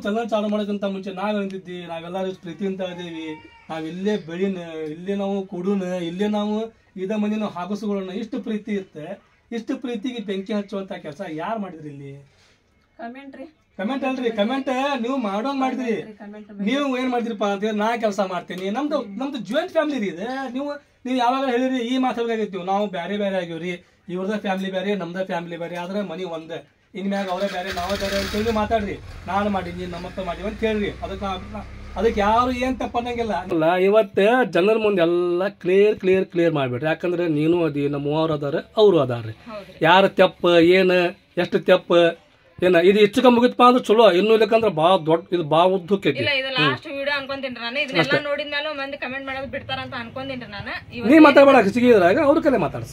Channel ಚಾಲು ಮಾಡೋಕ್ಕಿಂತ ಮುಂಚೆ ನಾವ್ ಅಂತಿದ್ವಿ ನಾವೆಲ್ಲರೂ ಇಷ್ಟ್ ಪ್ರೀತಿಯಿಂದ ಇದೀವಿ ನಾವ್ ಇಲ್ಲೇ ಬೆಳಿನ ಇಲ್ಲೇ ನಾವು ಕುಡುನ ಇಲ್ಲೇ ನಾವು ಇದ ಮಂದಿ ನಾವು ಹಾಗಸುಗಳನ್ನ ಇಷ್ಟು ಪ್ರೀತಿ ಇತ್ತೆ ಇಷ್ಟು ಪ್ರೀತಿಗೆ ಬೆಂಕಿ ಹಚ್ಚುವಂತ ಕೆಲಸ ಯಾರು ಮಾಡಿದ್ರಿ ಇಲ್ಲಿ ಕಮೆಂಟ್ ರೀ ಕಮೆಂಟ್ ಅಲ್ರಿ ಕಮೆಂಟ್ ನೀವು ಮಾಡೋಂಗ್ ಮಾಡಿದ್ರಿ ಕಮೆಂಟ್ ನೀವು ಏನ್ ಮಾಡ್ತೀರಪ್ಪ ಅಂತ ನಾ ಕೆಲಸ ಮಾಡ್ತೀನಿ ನಮ್ದು ನಮ್ದು ಜಾಯಿಂಟ್ ಫ್ಯಾಮಿಲಿ ರೀ ಇದು ನೀವು ನೀವು ಯಾವಾಗ ಹೇಳಿರಿ ಈ ಮಾತಾಡ್ಬೇಕಾಗಿತ್ತು ನಾವು ಬೇರೆ ಬೇರೆ ಆಗಿವ್ರಿ ಇವ್ರದ ಫ್ಯಾಮಿಲಿ ಬೇರೆ ನಮ್ದ ಫ್ಯಾಮಿಲಿ ಬೇರೆ ಆದ್ರೆ ಮನಿ ಒಂದೇ ಇನ್ಮ್ಯಾಗ ಅವರೇ ಬೇರೆ ನಾವೇ ಬೇರೆ ಅಂತೇಳಿ ಮಾತಾಡ್ರಿ ನಾನು ಮಾಡೀನಿ ನಮ್ಮಪ್ಪ ಮಾಡೀವಿ ಅಂತ ಹೇಳ್ರಿ ಅದಕ್ಕೆ ನಾ- ಅದಕ್ಕೆ ಯಾರು ಏನ್ ತಪ್ಪ ಅನ್ನಂಗಿಲ್ಲ ಅಲ್ಲ ಇವತ್ತು ಜನರ ಮುಂದೆ ಎಲ್ಲ ಕ್ಲಿಯರ್ ಕ್ಲಿಯರ್ ಕ್ಲಿಯರ್ ಮಾಡ್ಬಿಡ್ರಿ ಯಾಕಂದ್ರೆ ನೀನು ಅದಿ ನಮ್ಮ ಮೂವರು ಅದಾರ ಅವರು ಅದಾರ್ರಿ ಹೌದ್ರಿ ಯಾರ ತೆಪ್ಪ ಏನ ಎಷ್ಟು ತೆಪ್ಪ ಏನ ಇದು ಹೆಚ್ಚು ಮುಗಿತಪ್ಪ ಅಂದ್ರೆ ಚಲೋ ಇನ್ನು ಇಲ್ಲಕಂದ್ರೆ ಭಾಳ ದೊಡ್ಡ ಇದು ಭಾಳ ಉದ್ದಕ್ಕೈತಿ ಇಲ್ಲ ಇದು ಲಾಸ್ಟ್ ವಿಡಿಯೋ ಅನ್ಕೊಂತೀನಿ ನಾನು ಇದನ್ನೆಲ್ಲ ನೋಡಿದ್ಮೇಲೆ ಮಂದಿ ಕಮೆಂಟ್ ಮಾಡೋದು ಬಿಡ್ತಾರ ಅಂತ ಅನ್ಕೊಂತೀನಿ ನಾನು ಇವ ನೀ ಮಾತಾಡ್ಬೇಡ ಸಿಗಿದ್ರಾಗ ಅವ್ರ ಕಲೆ ಮಾತಾಡ್ಸ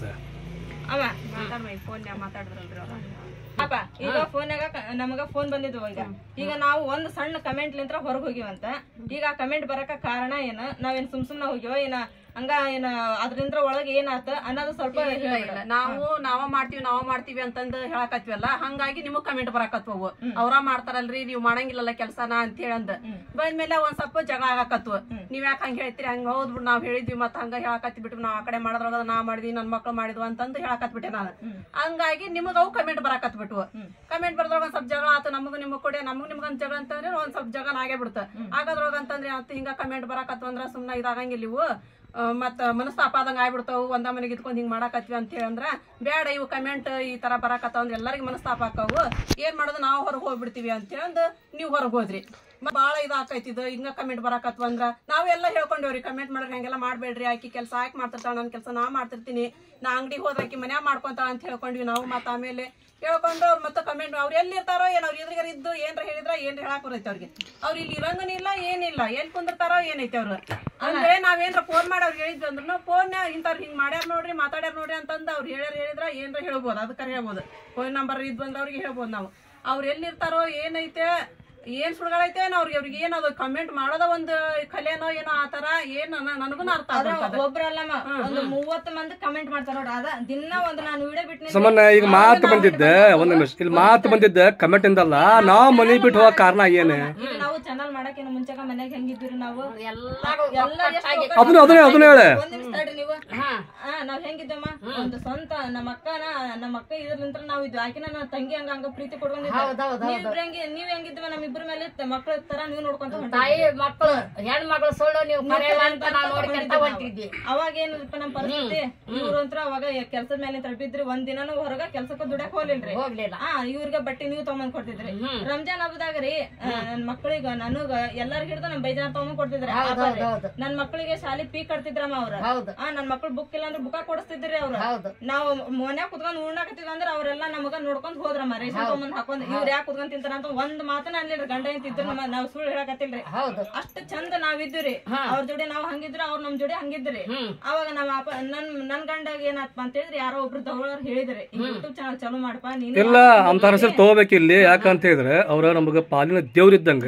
ಅವ ಮಾತಾಡ್ಮ ಫೋನ್ ಮಾತಾಡಿದ್ರಲ್ರಿ ಅವ್ರ ಅಪ್ಪ ಈಗ ಫೋನ್ಯಾಗ ನಮಗ ಫೋನ್ ಬಂದಿದ್ವು ಈಗ ಈಗ ನಾವು ಒಂದ್ ಸಣ್ಣ ಕಮೆಂಟ್ ಲಿಂತ್ರ ಹೊರಗ್ ಹೋಗಿವಂತ ಈಗ ಆ ಕಮೆಂಟ್ ಬರಕ ಕಾರಣ ಏನ ನಾವೇನ್ ಸುಮ್ ಸುಮ್ನ ಹೋಗ್ಯವ ಏನ ಹಂಗ ಏನ ಅದ್ರಿಂದ ಒಳಗೆ ಏನಾತ ಅನ್ನೋದು ಸ್ವಲ್ಪ ಹೇಳ್ಬಿಡ. ನಾವು ನಾವ ಮಾಡ್ತೀವಿ ನಾವ ಮಾಡ್ತೀವಿ ಅಂತಂದು ಹೇಳಕತ್ವಲ್ಲ ಹಂಗಾಗಿ ನಿಮಗ್ ಕಮೆಂಟ್ ಬರಾಕತ್ವವು ಅವ್ರ ಮಾಡ್ತಾರಲ್ರಿ ನೀವ್ ಮಾಡಂಗಿಲ್ಲಲ್ಲ ಕೆಲ್ಸನ ಅಂತ ಹೇಳಂದ ಬಂದ್ಮೇಲೆ ಒಂದ್ ಸ್ವಲ್ಪ ಜಗಳ ಆಗಾಕತ್ವ ನೀವ್ ಯಾಕೆ ಹಂಗ ಹೇಳ್ತೀರಿ ಹಂಗ ಹೌದ್ ಬಿಡ್ ನಾವ್ ಹೇಳಿದ್ವಿ ಮತ್ತ ಹಂಗ ಹೇಳಕತ್ತಿ ಬಿಟ್ಟು ನಾವ್ ಆ ಕಡೆ ಮಾಡಿದ್ರಾಗ ನಾ ಮಾಡಿದ್ವಿ ನನ್ ಮಕ್ಳು ಮಾಡಿದ್ವು ಅಂತಂದು ಹೇಳಕತ್ಬಿಟ್ಟೆ ನಾನು ಹಂಗಾಗಿ ನಿಮಗ್ ಅವು ಕಮೆಂಟ್ ಬರಾಕತ್ಬಿಟ್ವು ಕಮೆಂಟ್ ಬರ್ದ್ರಾಗ ಒಂದ್ ಸ್ವಲ್ಪ ಜಗಳ ಆತು ನಮಗ್ ನಿಮಗ್ ಕೊಡಿ ನಮಗ್ ನಿಮ್ಗ ಒಂದ್ ಜಗಳ ಅಂತಂದ್ರೆ ಒಂದ್ ಸ್ವಲ್ಪ ಜಗಳ ಆಗೇ ಬಿಡ್ತ ಆಗೋದ್ರೊಳಗ ಅಂತಂದ್ರೆ ಆತು ಹಿಂಗ ಕಮೆಂಟ್ ಬರಾಕತ್ವ ಅಂದ್ರ ಸುಮ್ನ ಇದಾಗಂಗಿಲ್ಲ ಇವು ಆ, ಮತ್ತ ಮನಸ್ತಾಪ ಆದಂಗ ಆಗ್ಬಿಡ್ತಾವು ಒಂದ ಮನೆಗೆ ಇದ್ಕೊಂಡ್ ಹಿಂಗ್ ಮಾಡಾಕತ್ವಿ ಅಂತ ಹೇಳಂದ್ರ ಬೇಡ ಇವು ಕಮೆಂಟ್ ಈ ತರ ಬರಾಕತ್ತಾವ ಅಂದ್ರೆ ಎಲ್ಲರಿಗೂ ಮನಸ್ತಾಪ ಆಕಾವು ಏನ್ ಮಾಡೋದು ನಾವು ಹೊರಗೆ ಹೋಗ್ಬಿಡ್ತೀವಿ ಅಂತ ಹೇಳಂದು ನೀವು ಹೊರಗೆ ಹೋದ್ರಿ ಮ- ಬಾಳ ಇದಾಕೈತಿ ಇದು ಹಿಂಗ ಕಮೆಂಟ್ ಬರಾಕತ್ವ ಅಂದ್ರ ನಾವೆಲ್ಲ ಹೇಳ್ಕೊಂಡೇವ್ರಿ ಕಮೆಂಟ್ ಮಾಡ್ರಿ ಹಂಗೆಲ್ಲ ಮಾಡ್ಬೇಡ್ರಿ ಆಕಿ ಕೆಲಸ ಆಕಿ ಮಾಡ್ತಿರ್ತಾಳ ನನ್ ಕೆಲಸ ನಾ ಮಾಡ್ತಿರ್ತೀನಿ ನಾ ಅಂಗಡಿಗೆ ಹೋದ್ರ ಆಕಿ ಮನ್ಯಾಗ ಮಾಡ್ಕೊಂತಾಳ ಅಂತ ಹೇಳ್ಕೊಂಡ್ವಿ ನಾವು ಮತ್ತ ಆಮೇಲೆ ಹೇಳ್ಕೊಂಡು ಅವ್ರು ಮತ್ತೆ ಕಮೆಂಟ್ ಅವ್ರು ಎಲ್ಲಿ ಇರ್ತಾರೋ ಏನ್ ಅವ್ರ ಎದುರುಗಾರ ಇದ್ದು ಏನ್ರ ಹೇಳಿದ್ರ ಏನ್ರ ಹೇಳಕ್ ಬರೈತೆ ಅವ್ರಿಗೆ ಅವ್ರು ಇಲ್ಲಿ ಇರಂಗನಿಲ್ಲ ಏನಿಲ್ಲ ಎಲ್ಲಿ ಕುಂದಿರ್ತಾರೋ ಏನೈತೆ ಅವ್ರು ಅಂದ್ರೆ ನಾವೇನ್ರ ಫೋನ್ ಮಾಡಿ ಅವ್ರಿಗೆ ಹೇಳಿದ್ವಿ ಅಂದ್ರೂ ಫೋನ್ ಇಂಥವ್ರು ಹಿಂಗ್ ಮಾಡ್ಯಾರ ನೋಡ್ರಿ ಮಾತಾಡ್ಯಾರ ನೋಡ್ರಿ ಅಂತಂದು ಅವ್ರು ಹೇಳ್ಯಾರ ಹೇಳಿದ್ರ ಏನ್ರ ಹೇಳ್ಬೋದು ಅದಕ್ಕೆ ಹೇಳ್ಬೋದು ಫೋನ್ ನಂಬರ್ ಇದ್ವು ಅಂದ್ರೆ ಅವ್ರಿಗೆ ಹೇಳ್ಬೋದು ನಾವು ಅವ್ರು ಎಲ್ಲಿರ್ತಾರೋ ಏನೈತೆ ಏನ್ ಸುಳ್ಗಳೈತೆ ಏನೋ ಅವ್ರಿಗೆ ಅವ್ರಿಗೆ ಏನದು ಕಮೆಂಟ್ ಮಾಡೋದ ಒಂದು ಕಲೆನೋ ಏನೋ ಆತರ ಏನ್ ನನ- ನನಗೂನು ಅರ್ಥ ಆಗ್ಬಿಡ್ತದೆ ಒಬ್ರಲ್ಲಮ್ಮ ಒಂದು ಮೂವತ್ತು ಮಂದಿ ಕಮೆಂಟ್ ಮಾಡ್ತಾರ ನೋಡ್ರಿ ಅದ ದಿನ ಒಂದು ನಾನು ವಿಡಿಯೋ ಬಿಟ್ಟು ಸಾಮಾನ್ಯ ಈಗ ಮಾತು ಬಂದಿದ್ದೆ ಒಂದ್ ನಿಮಿಷ ಇಲ್ಲಿ ಮಾತು ಬಂದಿದ್ದೆ ಕಮೆಂಟ್ ಇಂದಲ್ಲ ನಾವ್ ಮನಿ ಬಿಟ್ಟು ಹೋಗೋ ಕಾರಣ ಏನು ಈಗ ನಾವು ಚಾನಲ್ ಮಾಡಕ್ಕೆ ಮುಂಚೆಗ ಮನ್ಯಾಗ ಹೆಂಗಿದ್ವಿ ನಾವು ಎಲ್ಲಾರು ಎಲ್ಲ ಎಷ್ಟು ಅದನ್ನ ಅದನ್ನೇ ಅದನ್ನ ಹೇಳ ಒಂದ್ ನಿಮಿಷ ತಡ್ರಿ ನೀವು ಆ ನಾವ್ ಹೆಂಗಿದ್ದಮ್ಮ ಒಂದು ಸ್ವಂತ ನಮ್ಮ ಅಕ್ಕನ ನಮ್ಮ ಅಕ್ಕ ಇದ್ರಲಿಂತ್ರ ನಾವ್ ಇದ್ವಿ ಆಕಿನ ನನ್ನ ತಂಗಿ ಹಂಗ ಹಂಗ ಪ್ರೀತಿ ಕೊಡ್ಕೊಂಡಿದ್ದೆ ನೀವ್ ಹೆಂಗಿ ನೀವ್ ಹೆಂಗಿದ್ವ ನಮ್ ಇಬ್ರ ಮೇಲೆ ಮಕ್ಳ ತರ ನೀವ್ ನೋಡ್ಕೊಂತ ಹೊಂಟಿದ್ರಿ. ತಾಯಿ ಮಕ್ಕಳು ಹೆಣ್ ಮಗಳು ಸುಳ್ಳು ನೀವು ಕರೆಯಲ್ಲ ಅಂತ ನಾವು ನೋಡ್ಕೊಂತ ಹೊಂಟಿದ್ವಿ ಅವಾಗ ಏನಪ್ಪ ನಮ್ ಪರಿಸ್ಥಿತಿ ಇವ್ರು ಅಂತ್ರ ಅವಾಗ ಕೆಲ್ಸದ ಮೇಲೆ ತಲುಪಿದ್ರಿ ಒಂದ್ ದಿನಾನು ಹೊರಗ ಕೆಲ್ಸಕ್ಕ ದುಡಕ್ ಹೋಗ್ಲಿಲ್ರಿ ಹೋಗ್ಲಿಲ್ಲ ಆ ಇವ್ರಿಗೆ ಬಟ್ಟೆ ನೀವು ತಗೊಂಡ್ ಕೊಡ್ತಿದ್ರಿ ರಂಜಾನ್ ಹಬ್ಬದಾಗ ರೀ ಆ, ನನ್ ಮಕ್ಕಳಿಗ ನನಗ ಎಲ್ಲಾರ್ಗ ಹಿಡ್ದು ನಮ್ ಬೈಜಾನ್ ತಗೊಂಡ್ ಕೊಡ್ತಿದ್ರಿ ಹೌದು ಹೌದು ನನ್ ಮಕ್ಕಳಿಗೆ ಶಾಲಿ ಫೀ ಕಟ್ತಿದ್ರಮ್ಮ ಅವ್ರ ಹೌದು ಆ ನನ್ ಮಕ್ಳು ಬುಕ್ ಇಲ್ಲ ಅಂದ್ರೆ ಬುಕ್ಕ ಕೊಡಿಸ್ತಿದ್ರಿ ಅವ್ರು ಹೌದು ನಾವು ಮನ್ಯಾಗ ಕುತ್ಕೊಂಡ್ ಉಣ್ಣಾಕತ್ತಿದ್ವಿ ಅಂದ್ರೆ ಅವ್ರೆಲ್ಲ ನಮಗ ನೋಡ್ಕೊಂಡ್ ಹೋದ್ರಮ್ಮ ರೇಷನ್ ತಗೊಂಡ್ ಹಾಕೊಂಡ್ ಇವ್ರ ಯಾಕೆ ಕುತ್ಕೊಂಡ್ ತಿಂತಾರ ಅಂತ ಒಂದ್ ಮಾತನ್ನ ಅನ್ಲಿಲ್ರಿ ಗಂಡ ಅಂತಿದ್ರು ನಮ್ಮ ನಾವ್ ಸುಳ್ಳು ಹೇಳಕತ್ತಿಲ್ರಿ ಹೌದು ಅಷ್ಟ್ ಚಂದ ನಾವಿದ್ವಿ ಅವ್ರ ಜೋಡಿ ನಾವ್ ಹಂಗಿದ್ರು ಅವ್ರ ನಮ್ ಜೋಡಿ ಹಂಗಿದ್ರಿ ಅವಾಗ ನಮ್ಮ ಅಪ್ಪ ನನ್ ನನ್ ಗಂಡಾಗ ಏನಾತ್ಪ ಅಂತ ಹೇಳಿದ್ರಿ ಯಾರೋ ಒಬ್ರು ತಗೊಳ್ಳೋರ್ ಹೇಳಿದ್ರಿ ಯೂಟ್ಯೂಬ್ ಚಾನಲ್ ಚಾಲೂ ಮಾಡಪ್ಪ ನೀನು ಇಲ್ಲ ಅಂತ ಹೆಸರು ತಗೋಬೇಕಿಲ್ಲಿ ಯಾಕಂತ ಹೇಳಿದ್ರೆ ಅವ್ರ ನಮಗ ಪಾಲಿನ ದೇವ್ರಿದ್ದಂಗ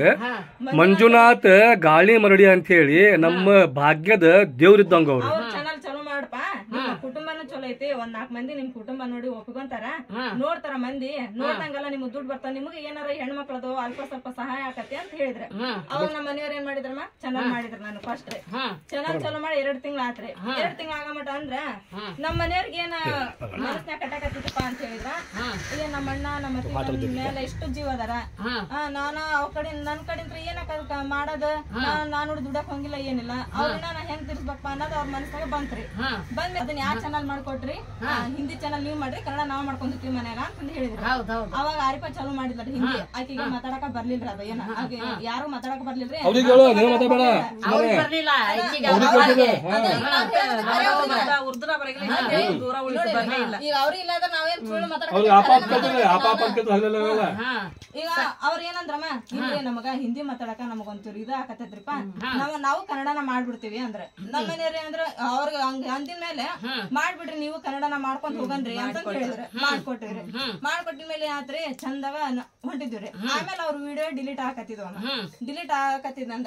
ಮಂಜುನಾಥ್ ಗಾಳಿ ಮರಡಿ ಅಂತ ಹೇಳಿ ನಮ್ಮ ಭಾಗ್ಯದ ದೇವ್ರಿದ್ದಂಗ ಅವ್ರು ಅವ್ರ ಚಾನಲ್ ಚಾಲೂ ಮಾಡಪ್ಪ ನಿಮ್ಮ ಕುಟುಂಬನೂ ಚಲೋ ಐತಿ ಒಂದ್ ನಾಲ್ಕ್ ಮಂದಿ ನಿಮ್ ಕುಟುಂಬ ನೋಡಿ ಒಪ್ಕೊಂತಾರ ನೋಡ್ತಾರ ಮಂದಿ ನೋಡ್ದಂಗೆಲ್ಲ ನಿಮ್ಗ್ ದುಡ್ಡು ಬರ್ತಾವ ನಿಮ್ಗೆ ಏನಾರ ಹೆಣ್ಮಕ್ಳದು ಅಲ್ಪ ಸ್ವಲ್ಪ ಸಹಾಯ ಆಕತಿ ಅಂತ ಹೇಳಿದ್ರ ಅವಾಗ ನಮ್ಮ ಮನೆಯವ್ರ ಏನ್ ಮಾಡಿದ್ರಮ್ಮ ಚಾನಲ್ ಮಾಡಿದ್ರ ನಾನು ಫಸ್ಟ್ ಚಾನಲ್ ಚಾಲೂ ಮಾಡಿ ಎರಡ್ ತಿಂಗಳ ಆತ್ರಿ ಎರಡ್ ತಿಂಗಳ ಆಗಮಟ ಅಂದ್ರ ನಮ್ಮ ಮನೆಯವ್ರಿಗೆ ಏನ ಮನಸ್ನ್ಯಾಗ ಕಟ್ಟಾಕತ್ತಿತ್ತಪ್ಪ ಅಂತ ಹೇಳಿದ್ರ ಈಗ ನಮ್ಮ ಅಣ್ಣ ನಮ್ಮ ಅತ್ತಿ ನನ್ ಮೇಲೆ ಎಷ್ಟು ಜೀವ ಅದಾರ ಆ, ನಾನ ಅವ್ರ ಕಡೆ ನನ್ ಕಡೆಯಿಂದ ಏನಕ್ಕ ಮಾಡೋದ ನಾನು ದುಡಕ್ ಹೋಗಿಲ್ಲ ಏನಿಲ್ಲ ಅವ್ರನ್ನ ನಾ ಹೆಂಗ್ ತಿರ್ಸ್ಬೇಕಪ್ಪ ಅನ್ನೋದು ಅವ್ರ ಮನಸ್ಸಾಗ ಬಂತ್ರಿ ಬಂದ್ ಅದನ್ನ ಯಾವ ಚಾನಲ್ ಮಾಡ್ಕೊಟ್ರಿ ಆ, ಹಿಂದಿ ಚಾನಲ್ ನೀವ್ ಮಾಡ್ರಿ ಕನ್ನಡ ನಾವ್ ಮಾಡ್ಕೊಂತೀವಿ ಮನ್ಯಾಗ ಅಂತಂದ್ ಹೇಳಿದ್ರು ಹೌದು ಹೌದು ಅವಾಗ ಆರಿಪ ಚಾಲೂ ಮಾಡಿದ್ರಿ ಹಿಂದಿ ಆಕಿಗೆ ಮಾತಾಡಕ ಬರ್ಲಿಲ್ರಿ ಅದ ಏನ ಆಕೆ ಯಾರು ಮಾತಾಡಕ ಬರ್ಲಿಲ್ರಿ ಅವ್ರಿಗೆ ಹೇಳು ನೀವು ಮಾತಾಡಬೇಡ ಅವ್ರಿಗೆ ಬರ್ಲಿಲ್ಲ ಈಚಿಗೆ ಉರ್ದುನ ಬರಂಗಿಲ್ಲ ದೂರ ಉಳಿದು ಬರ್ಲೇ ಇಲ್ಲ ಈಗ ಅವ್ರು ಇಲ್ಲ ಅಂದ್ರೆ ನಾವೇನ್ ಸುಳ್ಳು ಮಾತಾಡಕ ಅವ್ರಿಗೆ ಆಪಾಪ ಕಲ್ತಿಲ್ಲ ಆಪಾಪ ಕಲ್ತಿಲ್ಲ ಹಗಲೆಲ್ಲ ಇವೆಲ್ಲ. ಈಗ ಅವ್ರ ಏನಂದ್ರಮ್ಮ ಇಲ್ರಿ ನಮಗ ಹಿಂದಿ ಮಾತಾಡಕ ನಮಗೊಂಚೂರು ಇದು ಆಕತೈತ್ರಿಪ್ಪ ನಾವ್ ನಾವು ಕನ್ನಡನ ಮಾಡ್ಬಿಡ್ತೀವಿ ಅಂದ್ರ ನಮ್ಮ ಮನೆಯವ್ರ ಏನಂದ್ರ ಅವ್ರಿಗೆ ಹಂಗ ಅಂದಿನ ಮೇಲೆ ಮಾಡ್ಬಿಡ್ರಿ ನೀವು ಕನ್ನಡನ ಮಾಡ್ಕೊಂಡ್ ಹೋಗನ್ರಿ ಅಂತ ಹೇಳಿದ್ರ ಮಾಡ್ಕೊಟ್ಟಿವ್ರಿ ಮಾಡ್ಕೊಟ್ಟಿದ ಮೇಲೆ ಆತ್ರಿ ಚಂದಾಗ ನ- ಹೊಂಟಿದ್ವಿ ಆಮೇಲೆ ಅವ್ರ ವಿಡಿಯೋ ಡಿಲೀಟ್ ಹಾಕತ್ತಿದ್ವ ಡಿಲೀಟ್ ಹಾಕತ್ತಿದ್ನಂದ್ರ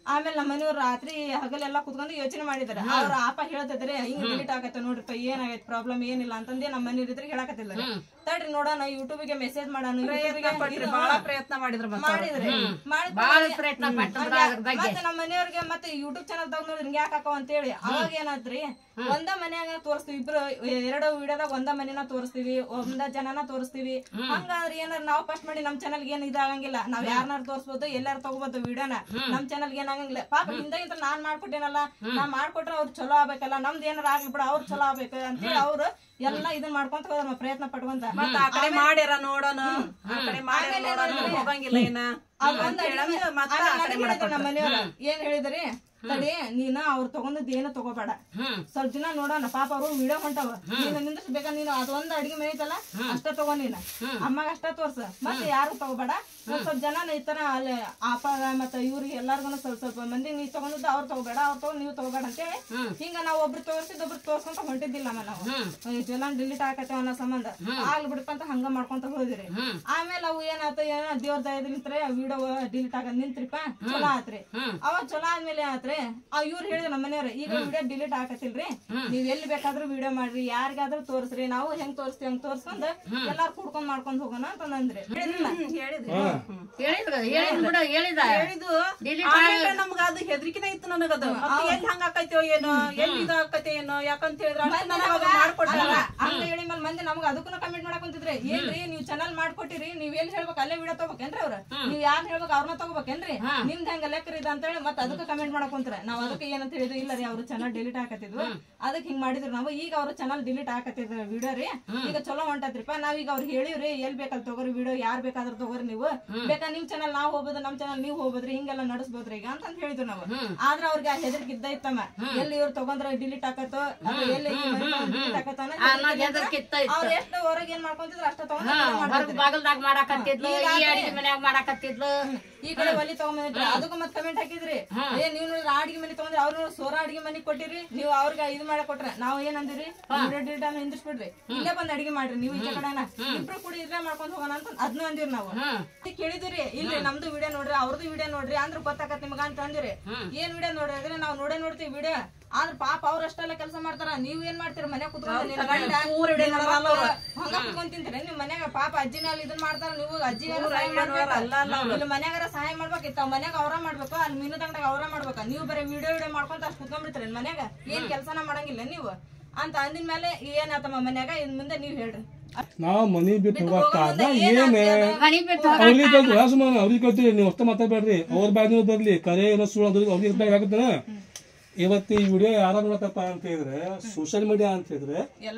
ಆಮೇಲೆ ನಮ್ಮ ಮನೆಯವ್ರು ರಾತ್ರಿ ಹಗಲೆಲ್ಲ ಕುತ್ಕೊಂಡು ಯೋಚನೆ ಮಾಡಿದಾರೆ ಅವ್ರ ಆಪ ಹೇಳ್ತಿದ್ರೆ ಹಿಂಗ್ ಡಿಲೀಟ್ ಆಗತ್ತೆ ನೋಡ್ರಿಪ್ಪ ಏನಾಗೈತೆ ಪ್ರಾಬ್ಲಮ್ ಏನಿಲ್ಲ ಅಂತಂದೇ ನಮ್ಮ ಮನೆಯವ್ರ ಇದ್ರಿಗೆ ಹೇಳಕತ್ತಿಲ್ಲ ತಡ್ರಿ ನೋಡೋಣ ಯೂಟ್ಯೂಬ್ಗೆ ಮೆಸೇಜ್ ಮಾಡೋಣ ಪ್ರಯತ್ನ ಪಟ್ರಿ ಬಹಳ ಪ್ರಯತ್ನ ಮಾಡಿದ್ರ ಮತ್ತೆ ಅವ್ರು. ಮಾಡಿದ್ರಿ ಮಾಡಿದ್ ಬಾಳ ಮೇಲೆ- ಪ್ರಯತ್ನ ಹ್ಮ್. ಪಟ್ಟಿದ್ರ ಅದ್ರ ಬಗ್ಗೆ ಮತ್ತೆ ನಮ್ಮ ಮನೆಯವ್ರಿಗೆ ಮತ್ತೆ ಯೂಟ್ಯೂಬ್ ಚಾನಲ್ ತಗೊಂಡ್ ನೋಡಿದ್ರೆ ಹಿಂಗ್ ಯಾಕೆ ಹಾಕವ ಅಂತೇಳಿ ಅವಾಗ ಏನಾದ್ರಿ ಒಂದ ಮನ್ಯಾಗ ತೋರಿಸ್ತೀವಿ ಇಬ್ರು ಎರಡು ವಿಡಿಯೋದಾಗ ಒಂದ ಮನೆನ ತೋರಿಸ್ತೀವಿ ಒಂದ ಜನನ ತೋರಿಸ್ತೀವಿ ಹಂಗಾದ್ರೆ ಏನಾರ ನಾವ್ ಫಸ್ಟ್ ಮಾಡಿ ನಮ್ ಚಾನಲ್ ಏನ್ ಇದಾಗಂಗಿಲ್ಲ ನಾವ್ ಯಾರನ್ನಾರು ತೋರಿಸ್ಬೋದು ಎಲ್ಲಾರು ತಗೋಬಹುದು ವಿಡಿಯೋನ ನಮ್ ಚಾನಲ್ ಏನಾಗಂಗಿಲ್ಲ ಪಾಪ ಹಿಂದಾಗಿಂತ ನಾನ್ ಮಾಡ್ಕೊಟ್ಟೇನಲ್ಲ ನಾ ಮಾಡ್ಕೊಟ್ರೆ ಅವ್ರು ಚಲೋ ಆಗ್ಬೇಕಲ್ಲ ನಮ್ದು ಏನಾರ ಆಗ್ಲಿ ಬಿಡ ಅವ್ರು ಚಲೋ ಆಗ್ಬೇಕು ಅಂತೇಳಿ ಅವ್ರು ಎಲ್ಲಾ ಇದನ್ ಮಾಡ್ಕೊಂತ ಹೋದ್ರ ಪ್ರಯತ್ನ ಪಟ್ಕೊಂತ ಮತ್ತ ಆ ಕಡೆ ಮಾಡ್ಯಾರ ನೋಡೋಣ ಆ ಕಡೆ ಮಾಡ್ಯಾರ ನೋಡೋಣ ಹೋಗಂಗಿಲ್ಲ ಏನ ಅಂತ ಹೇಳಂದು ಮತ್ತ ಆ ಕಡೆ ಮಾಡಕ್ ನಮ್ಮ ಮನೆಯವ್ರ ಏನ್ ಹೇಳಿದ್ರಿ ತಡಿ ನೀನ ಅವ್ರು ತಗೊಂಡದ್ ಏನು ತಗೋಬೇಡ ಹ್ಮ್ ಸ್ವಲ್ಪ ದಿನ ನೋಡೋಣ ಪಾಪ ಅವ್ರು ವಿಡಿಯೋ ಹೊಂಟಾವ ನೀನು ನಿಂದಿಸ್ಬೇಕಾ ನೀನು ಅದೊಂದ್ ಅಡಿಗೆ ಮೇಯ್ತಲ್ಲ ಅಷ್ಟ ತಗೋ ನೀನ ಅಮ್ಮಗ ಅಷ್ಟ ತೋರ್ಸ ಮತ್ತೆ ಯಾರು ತಗೋಬೇಡ ಒಂದ್ ಸ್ವಲ್ಪ ಜನ ಈ ತರ ಅಲ್ಲಿ ಆಪಾಗ ಮತ್ತೆ ಇವ್ರಿಗೆ ಎಲ್ಲಾರ್ಗು ಸ್ವಲ್ಪ ಸ್ವಲ್ಪ ಮಂದಿ ನೀ ತಗೊಂಡದ್ದು ಅವ್ರು ತಗೋಬೇಡ ಅವ್ರು ತಗೊಂಡ್ ನೀವು ತಗೋಬೇಡ ಅಂತೇಳಿ ಹಿಂಗ ನಾವ್ ಒಬ್ರು ತೋರ್ಸಿದ್ ಒಬ್ರು ತೋರ್ಸ್ಕೊಂತ ಹೊಂಟಿದ್ದಿಲ್ಲ ಆಮೇಲೆ ನಾವು ಇದೆಲ್ಲ ಡಿಲೀಟ್ ಆಕತ್ತೇವ ಅನ್ನೋ ಸಂಬಂಧ ಆಗ್ಲಿ ಬಿಡಪ್ಪ ಅಂತ ಹಂಗ ಮಾಡ್ಕೊಂತ ಹೋದಿರಿ ಆಮೇಲೆ ಅವು ಏನಾಯ್ತು ಏನೋ ದೇವ್ರ ದಯದ್ರಿಂತ್ರೆ ವಿಡಿಯೋ ಡಿಲೀಟ್ ಆಗದ್ ನಿಂತ್ರಿಪ್ಪ ಚಲೋ ಆತ್ರಿ ಅವಾಗ ಚಲೋ ಆದ್ಮೇಲೆ ಆತ್ರಿ ಆ ಇವ್ರು ಹೇಳಿದ್ರು ನಮ್ಮ ಮನೆಯವ್ರು ಈಗ ವಿಡಿಯೋ ಡಿಲೀಟ್ ಆಕತಿಲ್ರಿ ನೀವ್ ಎಲ್ಲಿ ಬೇಕಾದ್ರೂ ವಿಡಿಯೋ ಮಾಡ್ರಿ ಯಾರಿಗಾದ್ರೂ ತೋರ್ಸ್ರಿ ನಾವು ಹೆಂಗ್ ತೋರಿಸ್ತೀವಿ ಹಂಗ್ ತೋರ್ಸ್ಕೊಂಡ್ ಎಲ್ಲಾರು ಕುಡ್ಕೊಂಡ್ ಮಾಡ್ಕೊಂಡ್ ಹೋಗೋಣ ಅಂತ ಅಂದ್ರಿ ಹೇಳಿದ್ರಲ್ಲ ಹೇಳಿದ್ರಿ ಹೇಳಿದ್ರು ಹೇಳಿದ್ ಬಿಡು ಹೇಳಿದ ಹೇಳಿದ್ದು ಆಮೇಲೆ ನಮ್ಗ ಅದು ಹೆದರಿಕೆನೇ ಇತ್ತು ನನಗದು ಮತ್ತೆ ಎಲ್ಲಿ ಹಂಗ ಆಕೈತೋ ಏನೋ ಎಲ್ಲಿ ಇದು ಆಕೈತೆ ಏನೋ ಯಾಕಂತ ಹೇಳಿದ್ರೆ ಅಷ್ಟು ನನಗ್ ಅದು ಮಾಡ್ಕೊಟ್ಟಾರ ಹಂಗ ಹೇಳಿ ಮೇಲೆ ಮಂದಿ ನಮ್ಗ ಅದಕ್ಕೂ ಕಮೆಂಟ್ ಮಾಡಕ್ ಕುಂತಿದ್ರಿ ಏನ್ರಿ ನೀವ್ ಚಾನಲ್ ಮಾಡ್ಕೊಟ್ಟಿರಿ ನೀವ್ ಎಲ್ಲಿ ಹೇಳ್ಬೇಕು ಅಲ್ಲೇ ವಿಡಿಯೋ ತಗೋಬೇಕೇನ್ರಿ ಅವ್ರ ನೀವ್ ಯಾರ್ ಹೇಳ್ಬೇಕು ಅವ್ರನ್ನ ತಗೋಬೇಕೇನ್ರಿ ನಿಮ್ದ್ ಹೆಂಗ ಲೆಕ್ಕರ್ ಇದೆ ಅಂತ ಹೇಳಿ ಮತ್ತೆ ಅದಕ್ಕೆ ಕಮೆಂಟ್ ಮಾಡಕ್ ಕುಂತ್ರ ನಾವ್ ಅದಕ್ಕೆ ಏನಂತ ಹೇಳಿದ್ವಿ ಇಲ್ಲ ರೀ ಅವ್ರ ಚಾನಲ್ ಡಿಲೀಟ್ ಹಾಕತ್ತಿದ್ವು ಅದಕ್ಕೆ ಹಿಂಗ್ ಮಾಡಿದ್ರು ನಾವು ಈಗ ಅವ್ರ ಚಾನಲ್ ಡಿಲೀಟ್ ಹಾಕತ್ತಿದ್ರು ವಿಡಿಯೋ ರೀ ಈಗ ಚಲೋ ಹೊಂಟತ್ರಿಪ್ಪ ನಾವೀಗ ಅವ್ರಿಗೆ ಹೇಳಿವ್ರಿ ಎಲ್ ಬೇಕಲ್ಲಿ ತಗೋರಿ ವಿಡಿಯೋ ಯಾರ್ ಬೇಕಾದ್ರೂ ತಗೋರಿ ನೀವು ಬೇಕಾ ನಿಮ್ ಚಾನಲ್ ನಾವ್ ಹೋಗ್ಬೋದು ನಮ್ ಚಾನಲ್ ನೀವ್ ಹೋಗ್ಬೋದ್ರಿ ಹಿಂಗೆಲ್ಲ ನಡೆಸ್ಬೋದ್ರಿ ಈಗ ಅಂತ ಹೇಳಿದ್ವಿ ನಾವು ಆದ್ರ ಅವ್ರಿಗೆ ಆ ಹೆದರಿಕೆ ಇದ್ದ ಇತ್ತಮ್ಮ ಎಲ್ಲಿ ಇವ್ರು ತಗೊಂಡ್ರ ಡಿಲೀಟ್ ಹಾಕತ್ತೋ ಅಥವಾ ಎಲ್ಲಿ ಡಿಲೀಟ್ ಹಾಕತ್ತೋ ಅನ್ನೋ ಅನ್ನೋದ್ ಹೆದರ್ಕೆ ಇತ್ತ ಇತ್ತು. ಅವ್ರ ಎಷ್ಟು ಹೊರಗೆ ಏನ್ ಮಾಡ್ಕೊಂತಿದ್ರು ಅಷ್ಟ ತಗೊಂಡ್ ಹೊರಗ್ ಬಾಗಲ್ದಾಗ ಮಾಡಾಕತ್ತಿದ್ಲು ಈ ಅಡಿಗೆ ಮನ್ಯಾಗ ಮಾಡಾಕತ್ತಿದ್ಲು ಈ ಕಡೆ ಒಲಿ ತಗೊಂಡ್ಬಂದಿಟ್ರಿ ಅದಕ್ಕೂ ಮತ್ ಕಮೆಂಟ್ ಹಾಕಿದ್ರಿ ಏ ನೀವ್ ನೋಡ್ರಿ ಅಡಿಗೆ ಮನೆ ತಗೊಂಡ್ರಿ ಅವ್ರು ನೋಡ್ರಿ ಸೋರ ಅಡಿಗೆ ಮನೆ ಕೊಟ್ಟಿರಿ ನೀವು ಅವ್ರಿಗೆ ಇದು ಮಾಡಕ್ ಕೊಟ್ರ ನಾವ್ ಏನ್ ಅಂದಿರಿ ವಿಡಿಯೋ ಡಿಲೀಟ್ ಅನ್ನ ಹಿಂದಿಸ್ಬಿಡ್ರಿ ಇಲ್ಲೇ ಬಂದ್ ಅಡಿಗೆ ಮಾಡ್ರಿ ನೀವು ಈಚೆ ಕಡೆನ ಇಬ್ರು ಕೂಡ ಇಲ್ಲೇ ಮಾಡ್ಕೊಂಡ್ ಹೋಗೋಣ ಅಂತ ಅದ್ನ ಅಂದಿರಿ ನಾವು ಈಗ ಕೇಳಿದಿರಿ ಇಲ್ರಿ ನಮ್ದು ವಿಡಿಯೋ ನೋಡ್ರಿ ಅವ್ರದ್ದು ವಿಡಿಯೋ ನೋಡ್ರಿ ಅಂದ್ರ ಗೊತ್ತಾಗತ್ ನಿಮ್ಗ ಅಂತ ಅಂದಿರಿ ಏನ್ ವಿಡಿಯೋ ನೋಡ್ರಿ ಅಂದ್ರೆ ನಾವ್ ನೋಡೇ ನೋಡ್ತೀವಿ ವಿಡಿಯೋ ಆದ್ರ ಪಾಪ ಅವ್ರ ಅಷ್ಟೆಲ್ಲ ಕೆಲಸ ಮಾಡ್ತಾರ ನೀವ್ ಏನ್ ಮಾಡ್ತೀರಿ ಮನೆ ಕುತ್ಕೊಂಡು ನಿನ್ನ ಗಂಡ ನಿನ್ನ ಮಕ್ಳು ಹಂಗ ಕುತ್ಕೊಂಡ್ ತಿಂತೀರಿ ನಿಮ್ ಮನ್ಯಾಗ ಪಾಪ ಅಜ್ಜಿನ ಅಲ್ಲಿ ಇದನ್ ಮಾಡ್ತಾರ ನೀವು ಅಜ್ಜಿಗಾರ ಸಹಾಯ ಮಾಡ್ಬೇಕು ಇಲ್ಲಿ ಮನ್ಯಾಗಾರ ಸಹಾಯ ಮಾಡ್ಬೇಕಿತ್ತ ಅವ್ ಮನ್ಯಾಗ ಅವ್ರ ಮಾಡ್ಬೇಕು ಅಲ್ಲಿ ಮೀನು ತಂಗದಾಗ ಅವ್ರ ಮಾಡ್ಬೇಕ ನೀವು ಬರೀ ವಿಡಿಯೋ ವಿಡಿಯೋ ಮಾಡ್ಕೊಂತ ಅಷ್ಟ್ ಕುತ್ಕೊಂಡ್ಬಿಡ್ತೀರಿ ಮನ್ಯಾಗ ಏನ್ ಕೆಲ್ಸನ ಮಾಡಂಗಿಲ್ಲ ನೀವು ಅಂತ ಅಂದಿನ ಮೇಲೆ ಏನಾತಮ್ಮ ಮನ್ಯಾಗ ಇನ್ ಮುಂದೆ ನೀವ್ ಹೇಳ್ರಿ ನಾವು ಮನಿ ಬಿಟ್ಟು ಹೋಗಕ್ಕಾಗ ಏನೇ ಮನಿ ಬಿಟ್ಟು ಅವ್ರಿಗೆ ಕಲ್ತು ಸುಮ್ಮನೆ ಅವ್ರಿಗೆ ಕಲ್ತೀವಿ ನೀವು ಅಷ್ಟ ಮಾತಾಡ್ಬೇಡ್ರಿ ಅವ್ರ ಬ್ಯಾಗ್ ನೀವು ಬರ್ಲಿ ಕರೆ ಏನೋ ಸುಳ್ಳು ಅಂದ್ರೆ ಅವ್ರಿಗೆ ಬ್ಯಾಗ್ ಆಗುತ್ತಾನ ಇವತ್ತು ಈ ವಿಡಿಯೋ ಯಾರು ನೋಡತ್ತಪ್ಪ ಅಂತ ಹೇಳಿದ್ರೆ ಸೋಷಿಯಲ್ ಮೀಡಿಯಾ ಅಂತ ಹೇಳಿದ್ರೆ ಎಲ್ಲ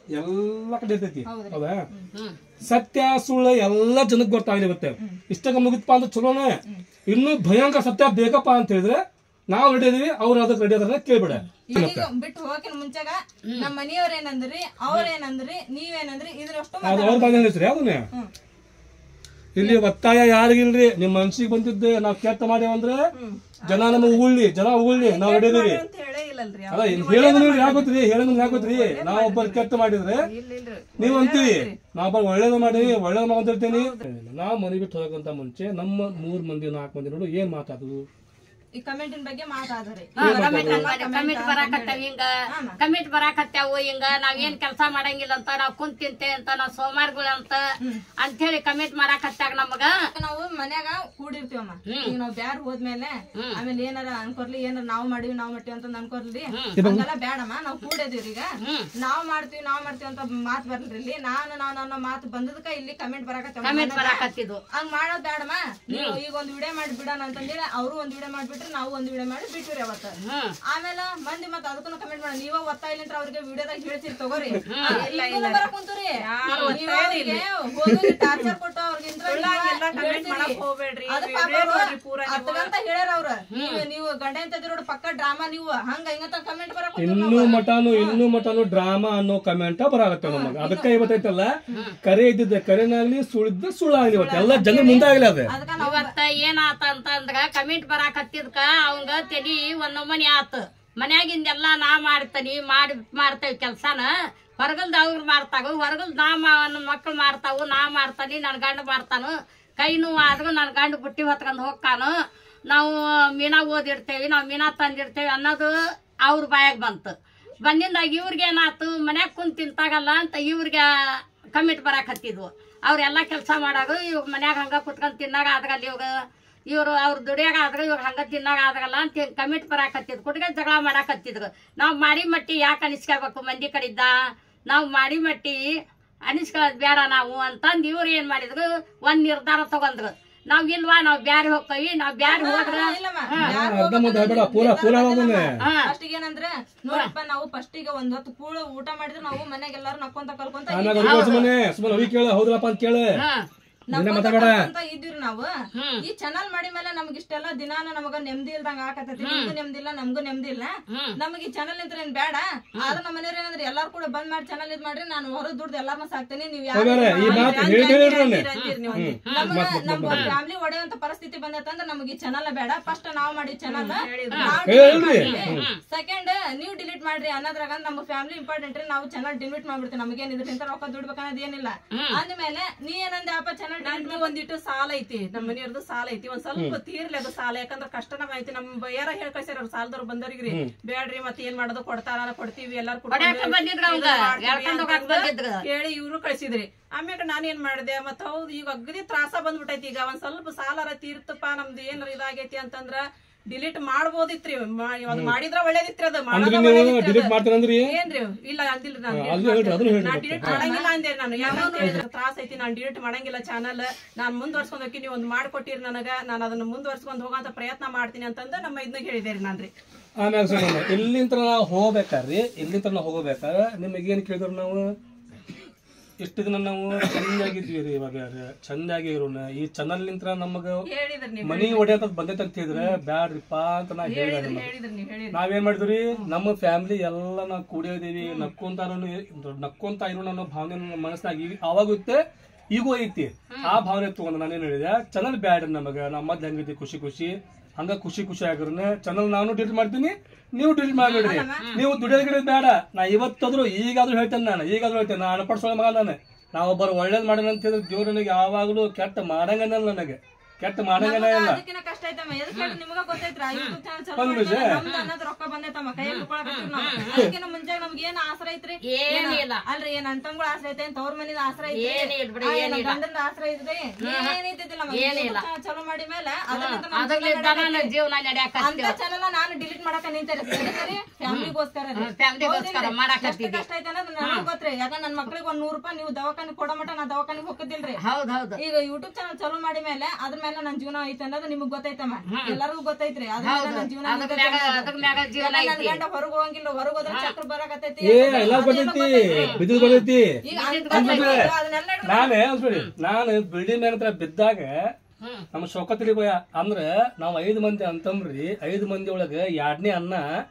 ಎಲ್ಲ ಕಡೆ ಇರ್ತೈತಿ ಹೌದಾ ಸತ್ಯ ಸುಳ್ಳು ಎಲ್ಲ ಜನಕ್ಕೆ ಗೊತ್ತಾಗಲಿ ಇವತ್ತೆ ಇಷ್ಟಕ್ಕೆ ಮುಗಿತಪ್ಪ ಅಂದ್ರೆ ಚಲೋನೆ ಇನ್ನು ಭಯಂಕರ ಸತ್ಯ ಬೇಕಪ್ಪ ಅಂತ ಹೇಳಿದ್ರೆ ನಾವು ರೆಡಿ ಇದೀವಿ ಅವ್ರು ಅದಕ್ಕೆ ರೆಡಿ ಅದಾರ ಕೇಳ್ಬೇಡ ಈಗ ಬಿಟ್ಟು ಹೋಗಕಿನ ಮುಂಚಾಗ ನಮ್ಮ ಮನೆಯವ್ರ ಏನಂದ್ರಿ ಅವ್ರ ಏನಂದ್ರಿ ನೀವೇನಂದ್ರಿ ಇದ್ರಷ್ಟು ಅದು ಅವ್ರ ಬಾಗ ಹೇಳ್ತೀರಿ ಅದನ್ನೇ ಇಲ್ಲಿ ಒತ್ತಾಯ ಯಾರಿಗಿಲ್ರಿ ನಿಮ್ ಮನ್ಸಿಗೆ ಬಂದಿದ್ದೆ ನಾವ್ ಕೆಟ್ಟ ಮಾಡ್ಯಾವಂದ್ರೆ ಜನ ನಮಗ್ ಉಳ್ಳಿ ಜನ ಉಳ್ಳಿ ನಾವ್ ರೆಡಿ ಇದೀವಿ ಅಂತ ಹೇಳೇ ಇಲ್ಲಲ್ರಿ ಅಲ್ಲ ಹೇಳೋದು ನೀವು ಯಾಕೆ ಗೊತ್ತ್ರಿ ಹೇಳೋದು ಯಾಕೆ ಗೊತ್ತ್ರಿ ನಾವ್ ಒಬ್ಬರು ಕೆಟ್ಟ ಮಾಡಿದ್ರೆ ನೀವ್ ಅಂತೀವಿ ನಾವೊಬ್ಬ ಒಳ್ಳೇದು ಮಾಡೀವಿ ಒಳ್ಳೇದು ಮಾತಾಡ್ತೀನಿ ನಾವ್ ಮನೆ ಬಿಟ್ಟು ಹೋಗಕ್ಕಿಂತ ಮುಂಚೆ ನಮ್ಮ ಮೂರ್ ಮಂದಿ ನಾಲ್ಕು ಮಂದಿ ನೋಡು ಏನ್ ಮಾತಾಡುದು ಈ ಕಮೆಂಟಿನ ಬಗ್ಗೆ ಮಾತಾದ್ರಿ ಕಮಿಟ್ ಬರಾಕತ್ತಾವ ಹಿಂಗ ಕಮಿಟ್ ಬರಾಕತ್ತಾವು ಹಿಂಗ ನಾವ್ ಏನ್ ಕೆಲಸ ಮಾಡಂಗಿಲ್ಲ ಅಂತ ನಾವ್ ಕುಂತ್ ತಿಂತೆ ಅಂತ ನಾವ್ ಸೋಮಾರಿಗಳು ಅಂತ ಅಂತ ಹೇಳಿ ಕಮಿಟ್ ಮಾಡಾಕತ್ತಾಗ ನಮಗ ನಾವು ಮನ್ಯಾಗ ಕೂಡಿರ್ತೀವಮ್ಮ ಈಗ ನಾವ್ ಬ್ಯಾರ್ ಹೋದ್ಮೇಲೆ ಆಮೇಲೆ ಏನಾರ ಅನ್ಕೊರ್ಲಿ ಏನಾರ ನಾವ್ ಮಾಡಿವಿ ನಾವ್ ಮಾಡ್ತೀವಿ ಅಂತ ಅನ್ಕೊರ್ಲಿ ಹಂಗೆಲ್ಲ ಬ್ಯಾಡಮ್ಮ ನಾವ್ ಕೂಡದಿವ್ರಿ ಈಗ ನಾವ್ ಮಾಡ್ತೀವಿ ನಾವ್ ಮಾಡ್ತೀವಿ ಅಂತ ಮಾತ್ ಬರ್ಲ್ರಿ ಇಲ್ಲಿ ನಾನು ನಾವ್ ನನ್ನ ಮಾತು ಬಂದದಕ್ಕ ಇಲ್ಲಿ ಕಮೆಂಟ್ ಬರಾಕತ್ತೇವ ಕಮಿಟ್ ಬರಾಕತ್ತಿದ್ವು ಹಂಗ್ ಮಾಡೋದ್ ಬೇಡಮ್ಮ ನೀವು ಈಗ ಒಂದ್ ವಿಡಿಯೋ ಮಾಡಿ ಬಿಡೋಣ ಅಂತಂದೇಳಿ ಅವರು ಒಂದ್ ವಿಡಿಯೋ ಮಾಡ್ಬಿಟ್ರೆ ನಾವು ಒಂದ್ ವಿಡಿಯೋ ಮಾಡಿ ಬಿಟ್ಟಿವ್ರಿ ಅವತ್ತ ಹ್ಮ್ ಆಮೇಲೆ ಮಂದಿ ಮತ್ತ ಅದಕ್ಕೂ ಕಮೆಂಟ್ ಮಾಡಿ ನೀವ ಒತ್ತಾಯ ಇಲ್ಲಿಂತ್ರ ಅವ್ರಿಗೆ ವಿಡಿಯೋದಾಗ ಹೇಳ್ತೀರಿ ತಗೋರಿ ಈಗಲೂ ಬರಕ್ ಕುಂತೂರಿ ಟಾರ್ಚರ್ ಕೊಟ್ಟು ಅವ್ರಿಗೆ ಸುಳ್ಳಾಗೆಲ್ಲ comment ಮಾಡಕ್ ಹೋಗ್ಬೇಡ್ರಿ. ವಿಡಿಯೋ ನೋಡ್ರಿ ಪೂರಾ ನೀವು. ಅಂತ ಹೇಳ್ಯಾರ ಅವ್ರ ನೀವು ನೀವು ಗಂಡ ಅಂತ ನೋಡ್ ಪಕ್ಕ ಡ್ರಾಮಾ ನೀವು ಹಂಗ ಹಿಂಗಂತ ಕಮೆಂಟ್ ಬರಕ್ ಇನ್ನೂ ಮಟಾನು ಇನ್ನೂ ಮಟಾನು ಡ್ರಾಮಾ ಅನ್ನೋ ಕಮೆಂಟ್ ಬರಾಗತ್ತೆ ನಮಗ ಅದಕ್ಕೆ ಇವತ್ತೈತಲ್ಲ ಕರೆ ಇದ್ದಿದ್ದೆ ಕರೆನಾಗ್ಲಿ ಸುಳ್ಳಿದ್ದ ಸುಳ್ಳಾಗ್ಲಿ ಇವತ್ತು ಎಲ್ಲ ಜನ ಮುಂದಾಗ್ಲಿ ಅದ ಅದಕ್ಕ ನಾವ್ ಇವತ್ತ ಏನಾತ ಅಂತಂದ್ರ ಕಮಿಟ್ ಬರಾಕತ್ತಿದ್ಕ ಅವಂಗ ತಲಿ ಒಂದೊಮ್ಮನಿ ಆತ ಮನ್ಯಾಗಿಂದೆಲ್ಲಾ ನಾ ಮಾಡ್ತಾನಿ ಮಾಡಿ ಮಾಡ್ತೇವಿ ಕೆಲ್ಸಾನ ಹೊರಗಲ್ದ ಅವ್ರು ಮಾಡ್ತಾವ ಹೊರಗಲ್ದ ನಾ ಮಾ ನನ್ನ ಮಕ್ಳು ಮಾಡ್ತಾವು ನಾ ಮಾಡ್ತಾನಿ ನನ್ ಗಂಡ ಮಾಡ್ತಾನು ಕೈ ನೋವು ಆದ್ರೂ ನನ್ ಗಂಡ ಬುಟ್ಟಿ ಹೊತ್ಕೊಂಡ್ ಹೋಗ್ತಾನು ನಾವು ಮೀನಾ ಓದಿರ್ತೇವಿ ನಾವು ಮೀನಾ ತಂದಿರ್ತೇವಿ ಅನ್ನೋದು ಅವ್ರ ಬಾಯಾಗ ಬಂತು ಬಂದಿಂದಾಗ ಇವ್ರಿಗೆ ಏನಾತು ಮನ್ಯಾಗ ಕುಂತ್ ತಿಂತಾಗಲ್ಲ ಅಂತ ಇವ್ರಿಗೆ ಕಮಿಟ್ ಬರಾಕತ್ತಿದ್ವು ಅವ್ರೆಲ್ಲ ಕೆಲಸ ಮಾಡಾಗ ಇವಾಗ ಮನ್ಯಾಗ ಹಂಗ ಕುತ್ಕೊಂಡ್ ತಿನ್ನಾಗ ಆದ್ಗಲ್ಲ ಇವಾಗ ಇವ್ರು ಅವ್ರ ದುಡಿಯಾಗ ಆದ್ರೆ ಇವಾಗ ಹಂಗ ತಿನ್ನಾಗ ಆದ್ರಲ್ಲ ಅಂತ ಕಮಿಟ್ ಬರಾಕತ್ತಿದ್ ಕುಟ್ಗೆ ಜಗಳ ಮಾಡಾಕತ್ತಿದ್ರು ನಾವು ಮಾಡಿ ಮಟ್ಟಿ ಯಾಕೆ ಅನಿಸ್ಕೋಬೇಕು ಮಂದಿ ಕಡಿದ್ದ ನಾವು ಮಾಡಿ ಮಟ್ಟಿ ಅನಿಸ್ಕೊಳ್ಳೋದು ಬೇಡ ನಾವು ಅಂತಂದು ಇವ್ರು ಏನ್ ಮಾಡಿದ್ರು ಒಂದ್ ನಿರ್ಧಾರ ತಗೊಂಡ್ರು ನಾವ್ ಇಲ್ವಾ ನಾವ್ ಬ್ಯಾರೆ ಹೋಗ್ತೇವಿ ನಾವ್ ಬ್ಯಾರೆ ಹೋದ್ರ ಇಲ್ಲಮ್ಮ ಅರ್ಧ ಮುಂದೆ ಹೇಳ್ಬೇಡ ಪೂರ ಪೂರ ಹೇಳೋದನ್ನೇ ಫಸ್ಟ್ ಏನಂದ್ರೆ ನೋಡಪ್ಪ ನಾವು ಫಸ್ಟ್ ಈಗ ಒಂದ್ ಹೊತ್ತು ಕೂಳ ಊಟ ಮಾಡಿದ್ರೆ ನಾವು ಮನ್ಯಾಗ ಎಲ್ಲಾರು ನಕ್ಕೊಂತ ಕಲ್ಕೊಂತ ಆಮ್ಯಾಗ ಅವ್ರಿಗೆ ಸುಮ್ಮನೆ ಸುಮ್ಮನೆ ಅವಿ ಕೇಳ ಹೌದಲ್ಲಪ್ಪ ಅಂತ ಕೇಳ ನಿನ್ನೆ ಮಾತಾಡ ಅಂತ ಇದ್ವಿ ನಾವು ಈ ಚಾನಲ್ ಮಾಡಿ ಮೇಲೆ ನಮ್ಗೆ ಇಷ್ಟೆಲ್ಲ ದಿನಾನ ನಮಗ ನೆಮ್ಮದಿ ಇಲ್ದಂಗ ಆಕತೈತಿ ನಿಮ್ಗೂ ನೆಮ್ಮದಿ ಇಲ್ಲ ನಮ್ಗೂ ನೆಮ್ಮದಿ ಇಲ್ಲ ನಮಗೆ ಈ ಚಾನಲ್ ನಿಂತ್ರ ಏನ್ ಬೇಡ ಆದ್ರೆ ನಮ್ಮ ಮನೆಯವ್ರ ಏನಂದ್ರೆ ಎಲ್ಲಾರು ಕೂಡ ಬಂದ್ ಮಾಡಿ ಚಾನಲ್ ಇದ್ ಮಾಡ್ರಿ ನಾನು ಹೊರ ದುಡ್ದು ಎಲ್ಲಾರ್ನ ಸಾಕ್ತೇನೆ ನೀವ್ ಯಾರು ಹೋಗ್ಯಾರ ಈ ಮಾತು ಹೇಳಿ ಹೇಳ್ರಿ ಅಂತೀರಿ ನೀವು ಅಂದಿ. ನಮಗ ನಮ್ಮ ಫ್ಯಾಮಿಲಿ ಒಡೆಯುವಂತ ಪರಿಸ್ಥಿತಿ ಬಂದೈತಂದ್ರ ನಮಗೆ ಈ ಚಾನಲ್ ಬೇಡ ಫಸ್ಟ್ ನಾವ್ ಮಾಡಿ ಚಾನಲ್ ಹೇಳ್ರಿ ಸೆಕೆಂಡ್ ನೀವು ಡಿಲೀಟ್ ಮಾಡ್ರಿ ಅನ್ನೋದ್ರಾಗ ನಮ್ಮ ಫ್ಯಾಮಿಲಿ ಇಂಪಾರ್ಟೆಂಟ್ ರೀ ನಾವು ಚಾನಲ್ ಡಿಲೀಟ್ ಮಾಡ್ಬಿಡ್ತೀವಿ ನಮಗೇನ್ ಇದರಿಂದ ರೊಕ್ಕ ದುಡ್ಬೇಕನ್ನೋದು ಏನಿಲ್ಲ ಅಂದ್ಮೇಲೆ ನೀ ಏನಂದೆ ಅಪ್ಪ ಚಾನಲ್ ನಂದು ಒಂದಿಟ್ಟು ಸಾಲ ಐತಿ ನಮ್ಮ ಮನೆಯವ್ರದ್ದು ಸಾಲ ಐತಿ ಒಂದ್ ಸ್ವಲ್ಪ ತೀರ್ಲಿ ಅದು ಸಾಲ ಯಾಕಂದ್ರ ಕಷ್ಟ ನಮ್ ಐತಿ ನಮ್ ಬಯ್ಯಾರ ಹೇಳ್ ಕಳ್ಸ್ಯಾರ ಅವ್ರ ಸಾಲದವ್ರು ಬಂದವ್ರಿಗ್ರಿ ಬೇಡ್ರಿ ಮತ್ತೆ ಏನ್ ಮಾಡೋದು ಕೊಡ್ತಾರ ಕೊಡ್ತೀವಿ ಎಲ್ಲಾರು ಹೊಡ್ಯಾಕ ಬಂದಿದ್ರು ಅವಂಗ ಎಳ್ಕೊಂಡ್ ಹೋಗಾಕ್ ಬಂದಿದ್ರು ಕೇಳಿ ಇವ್ರು ಕಳ್ಸಿದ್ರಿ ಆಮ್ಯಾಗ ನಾನೇನ್ ಮಾಡ್ದೆ ಮತ್ತ ಹೌದು ಈಗ ಅಗದಿ ತ್ರಾಸ ಬಂದ್ಬಿಟ್ಟೈತಿ ಈಗ ಒಂದ್ ಸ್ವಲ್ಪ ಸಾಲಾರ ತೀರ್ತಪ್ಪ ನಮ್ದು ಏನಾರ ಇದಾಗೈತಿ ಅಂತಂದ್ರ ಡಿಲೀಟ್ ಮಾಡ್ಬೋದಿತ್ರಿ ಮಾ- ಅದ್ ಮಾಡಿದ್ರ ಒಳ್ಳೇದಿತ್ರಿ ಅದು ಅಂದ್ರೆ ಮಾಡೋದ ನೀವು ಒಳ್ಳೇದಿತ್ರಿ ಅದು. ಡಿಲೀಟ್ ಮಾಡ್ತೀರಂದ್ರಿ ಏನ್ರಿ ಇಲ್ಲ ಅಂದಿಲ್ರಿ ನಾನು ಅದು ಹೇಳ್ರಿ ಅದನ್ನು ಹೇಳ್ರಿ ನಾನ್ ಡಿಲೀಟ್ ಮಾಡಂಗಿಲ್ಲ ಅಂದೆ ನಾನು ಯಾಕಂತ ಹೇಳಿದ್ರೆ ತ್ರಾಸ ಐತಿ ನಾನು ಡಿಲೀಟ್ ಮಾಡಂಗಿಲ್ಲ ಚಾನಲ್ ನಾನ್ ಮುಂದುವರ್ಸ್ಕೊಂಡ್ ಹೋಗಿ ನೀವು ಒಂದ್ ಮಾಡ್ಕೊಟ್ಟಿರಿ ನನಗ ನಾನು ಅದನ್ನ ಮುಂದುವರ್ಸ್ಕೊಂಡ್ ಹೋಗಂತ ಪ್ರಯತ್ನ ಮಾಡ್ತೀನಿ ಅಂತಂದು ನಮ್ಮ ಇದನ್ನ ಹೇಳಿದೇರಿ ನಾನ್ರಿ ಆಮ್ಯಾಗ ಸರ್ ಇಲ್ಲಿಂದ ನಾವು ಹೋಗ್ಬೇಕಾರ್ರಿ ಇಲ್ಲಿಂದ ನಾವು ಹೋಗ್ಬೇಕಾದ್ರೆ ನಿಮಗೆ ಏನ್ ಕೇಳಿದ್ರು ನಾವು ಇಷ್ಟು ದಿನ ನಾವು ಚಂದಾಗಿದ್ವಿ ರೀ ಇವಾಗ ಚಂದಾಗಿ ಇರೋಣ ಈ ಚಾನಲ್ ನಿಂತ್ರ ನಮಗ ಹೇಳಿದ್ರಿ ನೀವು ಮನಿ ಹೊಡೆಯಂತ ಬಂದೈತೆ ಅಂತ ಹೇಳಿದ್ರೆ ಬ್ಯಾಡ್ರಿಪ್ಪ ಅಂತ ನಾ ಹೇಳಿದೆ ನಿಮಗೆ ಹೇಳಿದ್ರಿ ನೀವು ಹೇಳಿದ್ರಿ ನಾವೇನ್ ಮಾಡಿದ್ರಿ ನಮ್ಮ ಫ್ಯಾಮಿಲಿ ಎಲ್ಲ ನಾವು ಕೂಡಿಯೋದೀವಿ ನಕ್ಕೊಂತ ನಕ್ಕೊಂತ ಇರೋಣ ಅನ್ನೋ ಭಾವನೆ ನಮ್ಮ ಮನಸ್ಸಿನಾಗ ಈಗ ಅವಾಗ ಇತ್ತೆ ಈಗೂ ಐತಿ ಆ ಭಾವನೆ ತಗೊಂಡು ನಾನೇನ್ ಹೇಳಿದೆ ಚಾನಲ್ ಬ್ಯಾಡ್ರಿ ನಮಗ ನಮ್ಮ ಮೊದ್ಲು ಹೆಂಗೈತಿ ಖುಷಿ ಖುಷಿ ಹಂಗ ಖುಷಿ ಖುಷಿ ಆಗಿರೋನ ಚಾನಲ್ ನಾನು ಡಿಲೀಟ್ ಮಾಡ್ತೀನಿ ನೀವು ಡಿಲೀಟ್ ಮಾಡ್ಬೇಡ್ರಿ ನೀವು ದುಡಿಯೋದ್ ಗಿಡೋದ್ ಬೇಡ ನಾ ಇವತ್ತಾದ್ರು ಈಗಾದ್ರೂ ಹೇಳ್ತೇನೆ ನಾನು ಈಗಾದ್ರೂ ಹೇಳ್ತೇನೆ ನಾನು ಅಣಪಡಿಸೋ ಮಗ ನಾನು ನಾವೊಬ್ಬರು ಒಳ್ಳೇದ್ ಮಾಡೋಣ ಅಂತ ಹೇಳಿದ್ರೆ ದೇವ್ರು ನನಗೆ ಯಾವಾಗಲೂ ಕೆಟ್ಟ ಮಾಡಂಗನ ನನಗೆ ಕೆಟ್ಟ ಮಾಡಂಗನ ಇಲ್ಲ ಅದಕ್ಕಿಂತ ಕಷ್ಟ ಐತಮ್ಮ ಎದಕ್ಕೆ ಹೇಳಿ ನಿಮಗ ಗೊತ್ತೈತ್ರ ಯೂಟ್ಯೂಬ್ ಚಾನಲ್ ಚಾಲೂ ಒಂದ್ ನಿಮಿಷ. ಮಾಡಿದ್ಮೇಲೆ ನಮ್ದು ಅನ್ನೋದ್ ರೊಕ್ಕ ಬಂದೈತಮ್ಮ ಕೈ ಹಿಡ್ಕೊಳಕತ್ತೀವಿ ನಾವು ಅದಕ್ಕಿಂತ ಮುಂಚೆ ನಮ್ಗೆ ಏನ್ ಆಸರ ಐತ್ರಿ ಏನೂ ಇಲ್ಲ. ಅಲ್ರಿ ಏನ್ ಅಣ್ತಂಗಳ ಆಸರ ಐತೆ ತವ್ರ ಮನಿದ ಆಸರ ಐತ್ರಿ ಏನೂ ಇಲ್ಲ ಬಿಡಿ, ಆ, ಏನ್ ಏನಿಲ್ಲ. ಗಂಡಂದ ಆಸರ ಐತ್ರಿ ಏನೈತಿದ್ದಿಲ್ಲ ಏನಿಲ್ಲ. ಚಾಲೂ ಮಾಡಿ ಮೇಲೆ ಅದಕ್ಕಿಂತ ನಮ್ ಅದ್ರಲ್ಲಿದ್ದ ನಾನು ಜೀವನ ನಡೆಯಾಕತ್ತೀವಿ ಅಂತ ಚಾನಲ್ ನಾನು ಡಿಲೀಟ್ ಮಾಡಕ ನಿಂತಾರೆ ಫ್ಯಾಮಿಲಿಗೋಸ್ಕರ ಫ್ಯಾಮಿಲಿಗೋಸ್ಕರ ಮಾಡಾಕತ್ತಿದ್ವಿ ಕಷ್ಟ ಐತೆ ಅನ್ನೋದು ನನಗ್ ಗೊತ್ತ್ರಿ ಯಾಕಂದ್ರೆ ನನ್ ಮಕ್ಳಿಗೆ ಒಂದ್ ನೂರ್ ರೂಪಾಯಿ ನೀವು ದವಾಖಾನೆ ಕೊಡೋ ಮಟ ನಾ ದವಾಖಾನಿಗೆ ಹೋಗದಿಲ್ರಿ ಹೌದ್ ಹೌದು ಈಗ ಯೂಟ್ಯೂಬ್ ಚಾನಲ್ ಚಾಲೂ ಮಾಡಿ ಮೇಲೆ ಅದ್ರ ಮೇಲೆ ನನ್ ಜೀವನ ಐತೆ ಅನ್ನೋದು ನಿಮಗ್ ಗೊತ್ತೈತಮ್ಮ ಎಲ್ಲರಿಗೂ ಗೊತ್ತೈತ್ರಿ ಅದ್ರ ಮೇಲೆ ನನ್ ಜೀವನ ಅದ್ರ ಮ್ಯಾಗ ಅದ್ರ ಮ್ಯಾಗ ಜೀವನ ನನ್ ಐತಿ ಗಂಡ ಹೊರಗ್ ಹೋಗಂಗಿಲ್ಲ ಹೊರಗ್ ಹೋದ್ರೆ ಚಕ್ರ ಬರಾಕತ್ತೈತಿ ಏ ಎಲ್ಲ ಬರ್ತೈತಿ ಬಿದ್ದು ಬರ್ತೈತಿ ಈಗ ಅದನ್ನೆಲ್ಲ ಇಟ್ಕೊಂಡು ನಾನೇ ಅನ್ಸ್ಬಿಡಿ ನಾನು ಬಿಲ್ಡಿಂಗ್ ಮೇಲೆ ಹತ್ರ ಬಿದ್ದಾಗ ನಮ್ಮ ಶೋಕತಿಲಿ ಭಯ ಅಂದ್ರ ನಾವ್ ಐದು ಮಂದಿ ಅಂತಂದ್ರಿ ಐದು ಮಂದಿ ಒಳಗ ಎರಡನೇ ಅನ್ನ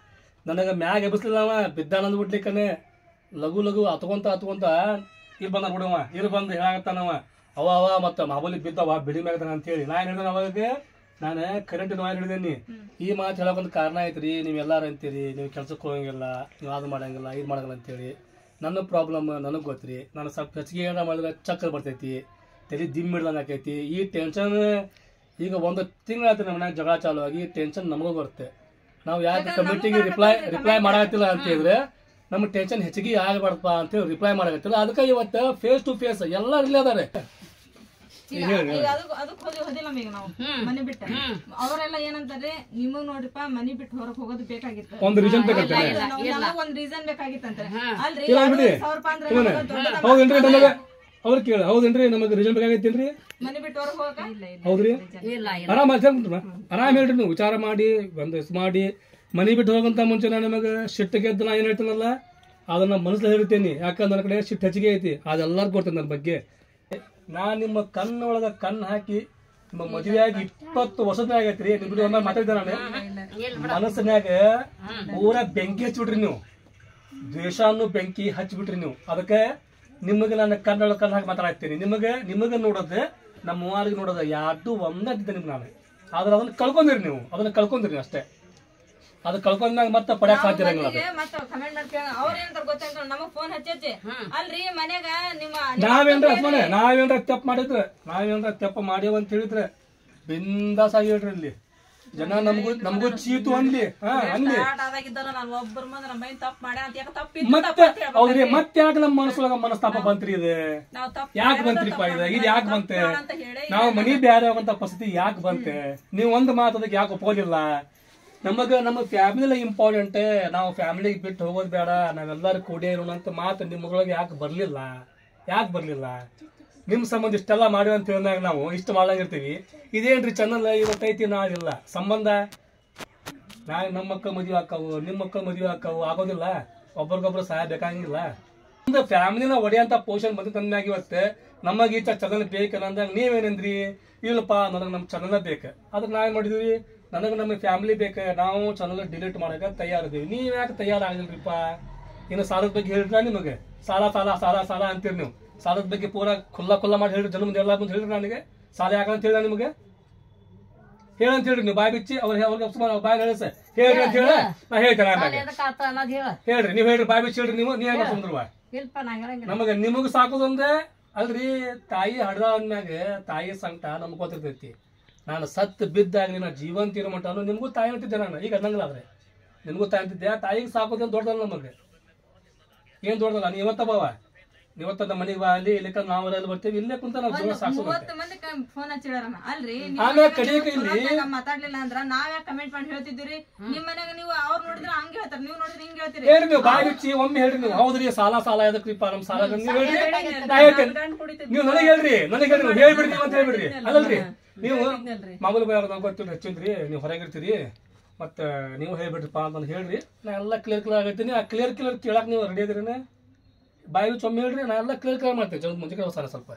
ನನಗ ಮ್ಯಾಗ ಎಬ್ಸ್ಲಿಲ್ಲ ಅವ ಬಿದ್ದಾನ ಅಂದ್ಬಿಟ್ಲಿಕ್ಕನೆ ಲಘು ಲಘು ಹತ್ಕೊಂತ ಹತ್ಕೊಂತ ಇಲ್ಲಿ ಬಂದ ಬಿಡವ ಇಲ್ಲಿ ಬಂದು ಹೇಳಾಗತ್ತಾನವ ಅವ ಅವ ಮತ್ತ ಮಾಮೂಲಿ ಬಿದ್ದವ ಬಿಲ್ಡಿಂಗ್ ಮ್ಯಾಗ ಅಂತ ಹೇಳಿ ನಾ ಏನ್ ಹೇಳಿದೆ ಅವಾಗ ನಾನು ಕರೆಂಟ್ ನೋಯ್ ಹಿಡಿದೇನಿ ಈ ಮಾತು ಹೇಳೋಕೊಂದು ಕಾರಣ ಐತ್ರಿ ನೀವು ಎಲ್ಲಾರು ಅಂತೀರಿ ನೀವು ಕೆಲ್ಸಕ್ಕೆ ಹೋಗಂಗಿಲ್ಲ ನೀವು ಅದು ಮಾಡಂಗಿಲ್ಲ ಇದು ಮಾಡಂಗಿಲ್ಲ ಅಂತೇಳಿ ನನ್ನ ಪ್ರಾಬ್ಲಮ್ ನನಗೆ ಗೊತ್ತ್ರಿ ನಾನು ಸ್ವಲ್ಪ ಹೆಚ್ಚಿಗೆ ಏನಾರ ಮಾಡಿದ್ರೆ ಚಕ್ರ ಬರ್ತೈತಿ ತಲೆ ದಿಮ್ ಹಿಡ್ದಂಗೆ ಆಕೈತಿ ಈ ಟೆನ್ಷನ್ ಈಗ ಒಂದು ತಿಂಗಳಾಯ್ತು ನಮ್ಮ ಮನ್ಯಾಗ ಜಗಳ ಚಾಲು ಆಗಿ ಟೆನ್ಷನ್ ನಮಗೂ ಬರುತ್ತೆ ನಾವು ಯಾಕೆ ಕಮಿಟಿಗೆ ರಿಪ್ಲೈ ರಿಪ್ಲೈ ಮಾಡಾಕತ್ತಿಲ್ಲ ಅಂತ ಹೇಳಿದ್ರೆ ನಮ್ಗೆ ಟೆನ್ಷನ್ ಹೆಚ್ಚಿಗೆ ಆಗಬಾರ್ದಪ್ಪ ಅಂತ ಹೇಳಿ ರಿಪ್ಲೈ ಮಾಡಾಕತ್ತಿಲ್ಲ ಅದಕ್ಕೆ ಇವತ್ತು ಫೇಸ್ ಟು ಫೇಸ್ ಎಲ್ಲ ಇಲ್ಲೇ ಅದಾರೆ ಈಗ ಈಗ ಅದಕ್ ಅದಕ್ ಹೋದಿ ಹೋದಿಲ್ಲ ಈಗ ನಾವು ಮನೆ ಬಿಟ್ಟ ಅವರೆಲ್ಲ ಏನಂತಾರೆ ನಿಮಗ್ ನೋಡ್ರಿಪ್ಪ ಮನಿ ಬಿಟ್ಟು ಹೊರಗ್ ಹೋಗೋದು ಬೇಕಾಗಿತ್ತು ಒಂದು ರೀಸನ್ ಬೇಕಂತೆ ನಮಗ್ ಒಂದ್ ರೀಸನ್ ಬೇಕಾಗಿತ್ತಂತೆ ಅಲ್ರಿ ಇಲ್ಲ ಬಿಡಿ ಸಾವಿರ ರೂಪಾಯಿ ಅಂದ್ರೆ ಇವನೇ ನಮಗ ದೊಡ್ಡದಮ್ಮ. ಹೌದೇನ್ರಿ ನಮಗೆ ಅವ್ರು ಕೇಳ ಹೌದೇನ್ರಿ ನಮಗೆ ರಿಸಲ್ಟ್ ಬೇಕಾಗೈತೇನ್ರಿ ಮನಿ ಬಿಟ್ಟು ಹೊರಗ್ ಹೋಗಕ ಹೌದ್ರಿ ಇಲ್ಲ ಇಲ್ಲ ಆರಾಮ ಆರಾಮ್ ಹೇಳ್ರಿ ನೀವು ವಿಚಾರ ಮಾಡಿ ಒಂದು ಇಸ್ ಮಾಡಿ ಮನಿ ಬಿಟ್ಟು ಹೋಗಂತ ಮುಂಚೆ ನಾನು ನಿಮಗೆ ಸಿಟ್ಟು ಗೆದ್ದು ನಾ ಏನ್ ಹೇಳ್ತೀನಲ್ಲ ಅದನ್ನ ಮನಸ್ಸಲ್ಲಿ ಹೇಳ್ತೀನಿ ಯಾಕಂದ್ರೆ ನನ್ನ ಕಡೆ ಸಿಟ್ಟು ಹೆಚ್ಚಿಗೆ ಐತಿ ಅದೆಲ್ಲರಿಗೂ ಗೊತ್ತೈತೆ ನನ್ನ ಬಗ್ಗೆ ನಾ ನಿಮ್ಮ ಕಣ್ಣೊಳಗ ಕಣ್ಣು ಹಾಕಿ ನಿಮ್ಮ ಮದುವೆಯಾಗಿ ಇಪ್ಪತ್ತು ವರ್ಷದ ಆಗೈತ್ರಿ ನಿಮ್ ಬಿಡಿ ಒಮ್ಮೆ ಮಾತಾಡಿದ್ದೆ ನಾನು ಮನಸ್ಸಿನ್ಯಾಗ ಪೂರ ಬೆಂಕಿ ಹಚ್ಬಿಟ್ರಿ ನೀವು ದ್ವೇಷಾನು ಬೆಂಕಿ ಹಚ್ಬಿಟ್ರಿ ನೀವು ಅದಕ್ಕೆ ನಿಮಗೆ ನಾನು ಕನ್ನಡ ಕಣ್ಣು ಹಾಕಿ ಮಾತಾಡ್ತೀನಿ ನಿಮಗೆ ನಿಮಗೆ ನೋಡೋದು ನಮ್ಮ ಮೂವಾರಿಗೆ ನೋಡೋದು ಯಾರ್ದು ಒಂದಿದ್ದೆ ನಿಮ್ಗೆ ನಾನು ಆದ್ರೆ ಅದನ್ನ ಕಳ್ಕೊಂಡಿರಿ ನೀವು ಅದನ್ನ ಕಳ್ಕೊಂಡಿರಿ ಅಷ್ಟೇ ಅದು ಕಳ್ಕೊಂಡಾಗ ಮತ್ತೆ ಪಡ್ಯಾಕ್ ಸಾಧ್ಯ ಇರಂಗಿಲ್ಲ ಅದು. ಮತ್ತ ಕಮೆಂಟ್ ಮಾಡಿ ಕೇಳ ಅವ್ರ ಏನಂತಾರ ಗೊತ್ತಾಯ್ತು ನಮಗ್ ಫೋನ್ ಹಚ್ಚಿ ಅಲ್ರಿ ಮನ್ಯಾಗ ನಿಮ್ಮ ನಾವೇನ್ರ ಅಸ್ಮನೆ ನಾವೇನ್ರ ತಪ್ಪು ಮಾಡಿದ್ರೆ ನಾವೇನ್ರ ತಪ್ಪು ಮಾಡ್ಯಾವ ಅಂತ ಹೇಳಿದ್ರೆ ಬಿಂದಾಸ್ ಆಗಿ ಹೇಳ್ರಿ ಇಲ್ಲಿ ಜನ ನಮಗೂ ನಮಗೂ ಚೀತು ಅನ್ಲಿ ಹಾ ಅನ್ಲಿ ಸ್ಟಾರ್ಟ್ ಆದಾಗಿದ್ದಾರ ನಾನು ಒಬ್ಬರ ಮುಂದೆ ನಮ್ಮ ಬೈನ್ ತಪ್ಪು ಮಾಡ್ಯ ಅಂತ ಯಾಕೆ ತಪ್ಪಿತ್ತು ಮತ್ತೆ ಹೌದ್ರಿ ಮತ್ತೆ ಯಾಕೆ ನಮ್ಮ ಮನಸ್ಸೊಳಗ ಮನಸ್ತಾಪ ಬಂತ್ರಿ ಇದು ನಾವು ತಪ್ಪು ಯಾಕೆ ಬಂತ್ರಿಪ್ಪ ಇದು ಇದು ಯಾಕೆ ಬಂತೆ ಅಂತ ಹೇಳಿ ನಾವು ಮನಿ ಬ್ಯಾರೆ ಆಗುವಂತ ಪರಿಸ್ಥಿತಿ ಯಾಕೆ ಬಂತೆ ನೀವು ಒಂದು ಮಾತು ಅದಕ್ಕೆ ಯಾಕೆ ಒಪ್ಪೋದಿಲ್ಲ ನಮಗ ನಮ್ಮ ಫ್ಯಾಮಿಲಿ ಇಂಪಾರ್ಟೆಂಟ್ ನಾವು ಫ್ಯಾಮಿಲಿಗೆ ಬಿಟ್ಟು ಹೋಗೋದು ಬೇಡ ನಾವೆಲ್ಲರೂ ಕೂಡಿ ಇರೋಣ ಅಂತ ಮಾತು ನಿಮ್ಮದ್ರೊಳಗೆ ಯಾಕೆ ಬರ್ಲಿಲ್ಲ ಯಾಕೆ ಬರ್ಲಿಲ್ಲ ನಿಮ್ ಸಂಬಂಧ ಇಷ್ಟೆಲ್ಲ ಮಾಡಿವಿ ಅಂತ ಹೇಳಿದಾಗ ನಾವು ಇಷ್ಟು ಮಾಡಂಗಿರ್ತೀವಿ ಇದೇನ್ರಿ ಚಾನಲ್ ಇವತ್ತೈತಿ ನಾಳಿಲ್ಲ ಸಂಬಂಧ ನಾಳೆ ನಮ್ಮ ಮಕ್ಕಳು ಮದುವೆ ಹಾಕವು ನಿಮ್ಮ ಮಕ್ಕಳು ಮದುವೆ ಹಾಕವು ಆಗೋದಿಲ್ಲ ಒಬ್ರಿಗೊಬ್ರು ಸಹಾಯ ಬೇಕಾಗಿಲ್ಲ ಒಂದು ಫ್ಯಾಮಿಲಿನ ಒಡೆಯಂತ ಪೋಷನ್ ಬಂದ ತಂದಾಗ ಇವತ್ತು ನಮಗೆ ಈತ ಚಲನ ಬೇಕಲ್ಲ ಅಂದಾಗ ನೀವೇನಂದ್ರಿ ಇಲ್ಲಪ್ಪ ನನಗೆ ನಮ್ಮ ಚಲನ ಬೇಕು ಅದಕ್ಕೆ ನಾವೇನ್ ಮಾಡಿದ್ವಿ ನನಗೆ ನಮ್ಮ ಫ್ಯಾಮಿಲಿ ಬೇಕು ನಾವು ಚಾನಲ್ ಡಿಲೀಟ್ ಮಾಡಕ್ಕೆ ತಯಾರಿದ್ದೀವಿ ನೀವ್ ಯಾಕೆ ತಯಾರಾಗಿಲ್ರಿಪ್ಪ ಇನ್ನು ಸಾಲದ ಬಗ್ಗೆ ಹೇಳಿದ್ರ ನಿಮಗೆ ಸಾಲ ಸಾಲ ಸಾಲ ಸಾಲ ಅಂತೀರಿ ನೀವು ಸಾಲದ ಬಗ್ಗೆ ಪೂರಾ ಖುಲ್ಲ ಖುಲ್ಲ ಮಾಡಿ ಹೇಳ್ರಿ ಜನ ಮುಂದೆ ಎಲ್ಲ ಮುಂದೆ ಹೇಳ್ರಿ ನನಗೆ ಸಾಲ ಯಾಕಂತ ಹೇಳ ನಿಮಗೆ ಹೇಳಂತ ಹೇಳ್ರಿ ನೀವು ಬಾಯ್ ಬಿಚ್ಚಿ ಅವ್ರಿಗೆ ಅವ್ರಿಗೆ ಸುಮಾರು ಬಾಯ್ ಹೇಳಿಸ ಹೇಳ್ರಿ ಅಂತ ಹೇಳ ನಾ ಹೇಳ್ತೇನೆ ಆಮೇಲೆ ಎದಕ್ ಆತ ಅನ್ನೋದ್ ಹೇಳ ಹೇಳ್ರಿ ನೀವು ಹೇಳ್ರಿ ಬಾಯ್ ಬಿಚ್ಚಿ ಹೇಳ್ರಿ ನೀವು ನೀವೇ ಸುಂದ್ರವಾ ಇಲ್ಪ ನಾ ಹೇಳಂಗಿಲ್ಲ ನಮಗ ನಿಮಗ್ ಸಾಕೋದೊಂದೇ ಅಲ್ರಿ ತಾಯಿ ಹಡ್ದ ಅಂದ್ಮ್ಯಾಗ ತಾಯಿ ಸಂಕಟ ನಮ್ಗೆ ಗೊತ್ತಿರ್ತೈತಿ ನಾನು ಸತ್ ಬಿದ್ದಾಗಲಿ ನಾ ಜೀವಂತ ಇರೋ ಮಟ್ಟ ನಿಮಗೂ ತಾಯಿ ಅಂತಿದ್ದೆ ನಾನು ಈಗ ಅನ್ನಂಗಿಲ್ಲ ಆದ್ರೆ ನಿಮಗೂ ತಾಯಿ ಅಂತಿದ್ದೆ ತಾಯಿಗೆ ಸಾಕೋದೇನು ದೊಡ್ಡದಲ್ಲ ನಮಗೆ ಏನ್ ದೊಡ್ಡದಲ್ಲ ನೀ ಇವತ್ತ ಬಾವ ಇವತ್ತ ನಮ್ಮ ಮನೆಗೆ ಬಾ ಅಲ್ಲಿ ಇಲ್ಲಿಕ ನಾವು ಅಲ್ಲಿ ಬರ್ತೀವಿ ಇಲ್ಲೇ ಕುಂತ ನಾವು ಜೀವನ ಸಾಕ್ಸೋದಂತೆ ಮೂವತ್ತು ಮಂದಿ ಫೋನ್ ಹಚ್ಚಿಡಾರಮ್ಮ ಅಲ್ರಿ ನೀವ್ ಆಮೇಲೆ ಮನ್ಯಾಗ ಕಡೆಗೆ ನೀವು ಇಲ್ಲಿ- ಚಲೋತ್ನಾಗ ಮಾತಾಡ್ಲಿಲ್ಲ ಅಂದ್ರ ನಾವ್ ಯಾಕೆ ಕಮೆಂಟ್ ಮಾಡಿ ಹೇಳ್ತಿದ್ದೀರಿ ನಿಮ್ ಮನ್ಯಾಗ ನೀವು ಅವ್ರು ನೋಡಿದ್ರೆ ಹಂಗೆ ಹೇಳ್ತಾರ ನೀವು ನೋಡಿದ್ರೆ ಹಿಂಗ್ ಹೇಳ್ತೀರಿ ಹೇಳ್ರಿ ನೀವು ಬಾಯಿ ಬಿಚ್ಚಿ ಒಮ್ಮೆ ಹೇಳ್ರಿ ನೀವು ಹೌದ್ರಿ ಸಾಲ ಸಾಲ ಎದಕ್ರಿಪ್ಪ ನಮ್ ಸಾಲ ನೀವು ಹೇಳ್ರಿ ನಾ ಹೇಳ್ತೇನೆ ನೀವು ನನಗೆ ಹೇಳ್ರಿ ನನಗೆ ಹೇಳ್ರಿ ನೀವು ಹೇಳ್ಬಿಡ್ರಿ ನೀವು ಅಂತ ಹೇಳ್ಬಿಡ್ರಿ ಅಲ್ಲಲ್ರಿ ನೀವು ಮಾಮೂಲು ಬಾಯಾಗ ನಾವು ಗೊತ್ತಿಲ್ಲ ಹೆಚ್ಚಿನ್ರಿ ನೀವು ಹೊರಗಿರ್ತೀರಿ ಮತ್ತ ನೀವು ಹೇಳ್ಬಿಡ್ರಿಪ್ಪ ಅಂತ ಹೇಳ್ರಿ ನಾ ಎಲ್ಲ ಕ್ಲಿಯರ್ ಕ್ಲಿಯರ್ ಆಗೈತೀನಿ ಆ ಕ್ಲಿಯರ್ ಕ್ಲಿಯರ್ ಕೇಳಕ್ ನೀವು ರೆಡಿ ಅದಿರಿ ಬಾಯಿ ಬಿಚ್ಚಿ ಒಮ್ಮೆ ಹೇಳ್ರಿ ನಾ ಎಲ್ಲ ಕ್ಲಿಯರ್ ಕ್ಲಿಯರ್ ಮಾಡ್ತೇನೆ ಜನದ ಮುಂಚೆ ಅವಸರ ಸ್ವಲ್ಪ